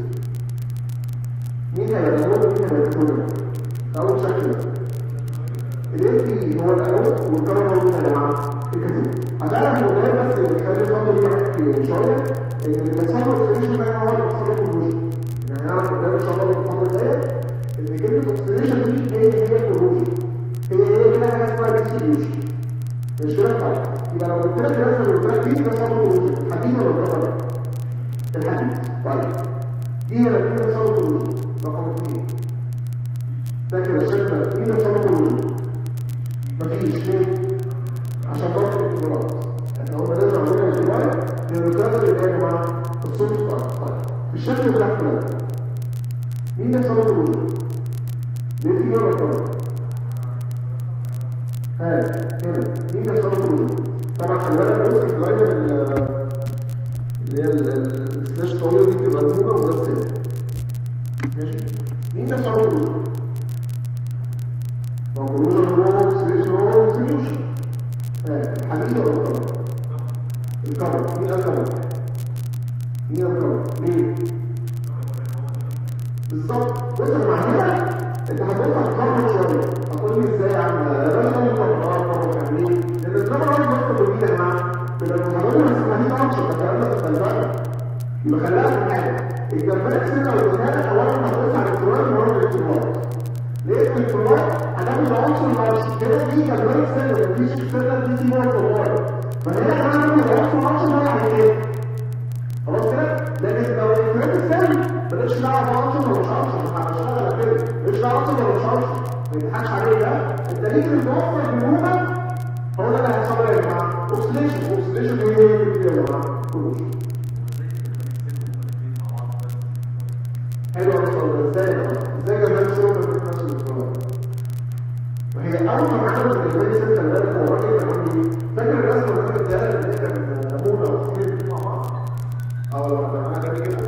مين هيبقى مول ومين هيبقى فلوس اول شكل ده الانتي هو الانود والكهرباء هو يا جماعه الكترون هتعرف الموضوع بس اللي بيخلي الخطوه دي معاك شويه ان اللي بيحصل اوكسيديشن ده هو اللي بيحصل له كونفرجن يعني نعرف قدام ان شاء الله في الفتره الجايه ان كلمه اوكسيديشن دي هي هي كونفرجن هي هي كده حاجه اسمها ديستريبيوشن مش كده طيب يبقى لو قلت لك مثلا قلت لك دي بس هو حديد ولا كهرباء الحديد طيب دي هي اللي بتحصل له رقم اثنين ده كده شكل مين بيحصل له مفيش ليه؟ عشان ضغط الكترونات احنا هم لازم عندنا الجوال النيوترال اللي هي يا جماعه الصوت طيب بالشكل اللي تحت ده مين بيحصل له الوجود؟ ليه في ولا كده؟ ها هنا مين بيحصل له الوجود؟ طبعا خلي بالك بص اللاينر اللي هي السلاش طويله دي بتبقى موجه وده السن ماشي مين بيحصل له الوجود؟ conclusion هو solution هو solution الحديد ولا الكهرباء؟ الكهرباء مين الكهرباء؟ مين الكهرباء؟ مين؟ بالظبط بص يا جماعه هنا انت هتبص على الكهرباء شويه هتقول لي ازاي يا عم ده مش كهرباء كهرباء ليه؟ لان الكهرباء رايح بص بالمين يا جماعه؟ يبقى المحاضرات بس ما دي فانكشن ده الكلام ده في الفلسفه يبقى خليها في حاجه الجنبات سنه والجنبات اولا هتبص على الالكترون وورا الالكترون ليه الالكترون هناخد العنصر العنصر كده دي كمان سنه مفيش سنه دي دي نقطه صغيره فهنا هنعمل العنصر العنصر ده يعني ايه؟ خلاص كده؟ لكن لو الكترون السن مالكش دعوه بعنصر ولا مش عنصر هشتغل كده مالكش دعوه عنصر ولا مش عنصر ما يضحكش عليه ده الدليل الموصل بالموجب هو ده اللي هيحصل يا جماعه اوكسيديشن اوكسيديشن ايه يا جماعه كروجن حلو قوي السؤال ده ازاي يا جماعه ازاي جمال سيرم في نفس الاسبوع ما هي اول ما عملت الجمال سيرم كان بالك هو الراجل كان عامل ايه فاكر الرسمه اللي كانت بتاعت اللي هي كان نمونه وحاطين مع بعض اه لما كان معاك كده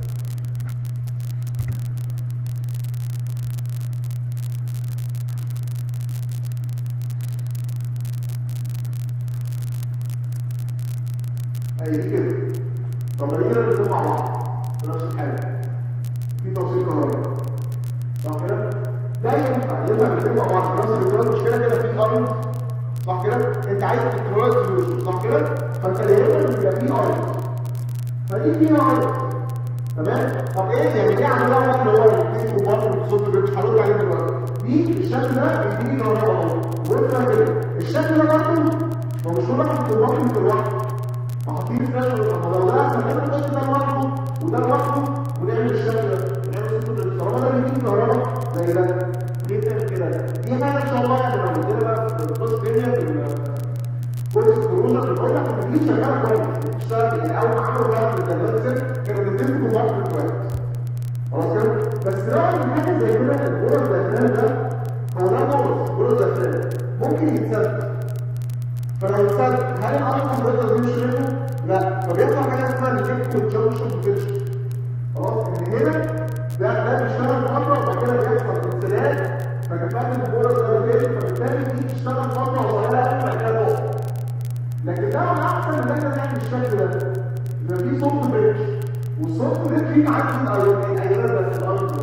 اي دي كده طب ما نيجي نرسم مع بعض في نفس الحاجه في توصيل كهربائي صح كده؟ ده ينفع ينفع الاثنين مع بعض نفس الجهاز مش كده كده في ايرون صح كده؟ انت عايز الكترونات سوليوشن صح كده؟ فانت اللي هنا بيبقى فيه ايرون فدي فيها ايرون تمام؟ طب ايه يعني ايه عملها بقى اللي هو الاثنين كبار والصوت مش هرد عليه دلوقتي دي الشكل ده بيديني كهرباء اهو وانت كده الشكل ده برضه هو مش هو واحد كبار في لوحده فحاطين فلاش لو ده خلينا الشكل ده لوحده وده لوحده ونعمل الشكل ده نعمل سوبر الكهرباء ده بيجيب كهرباء زي ده ليه بتعمل كده دي حاجه ان شاء الله يعني لو عندنا بقى في القصه الدنيا في كورس الكورونا في الأول كان دي شغاله كويس بتشتغل يعني اول ما عملوا بقى في الجلسات كانوا بيتفقوا بعض كويس خلاص كده بس رغم حاجه زي كده الغرز الداخليه ده هو ده غرز غرز داخليه ممكن يتثبت فلو اتثبت هل الالفا بيقدر يمشي منه؟ لا فبيحصل حاجه اسمها الجيب والجنكشن بوتنشال خلاص ان هنا ده ده بيشتغل فتره وبعد كده بيحصل انسداد فكفاءه الغرز ده بيقل فبالتالي دي تشتغل فتره صغيره قوي بعد كده تقف لكن ده احسن ان احنا نعمل الشكل ده يبقى في صوت بريدج والصوت بريدج فيه معاك الايونات بس الايونات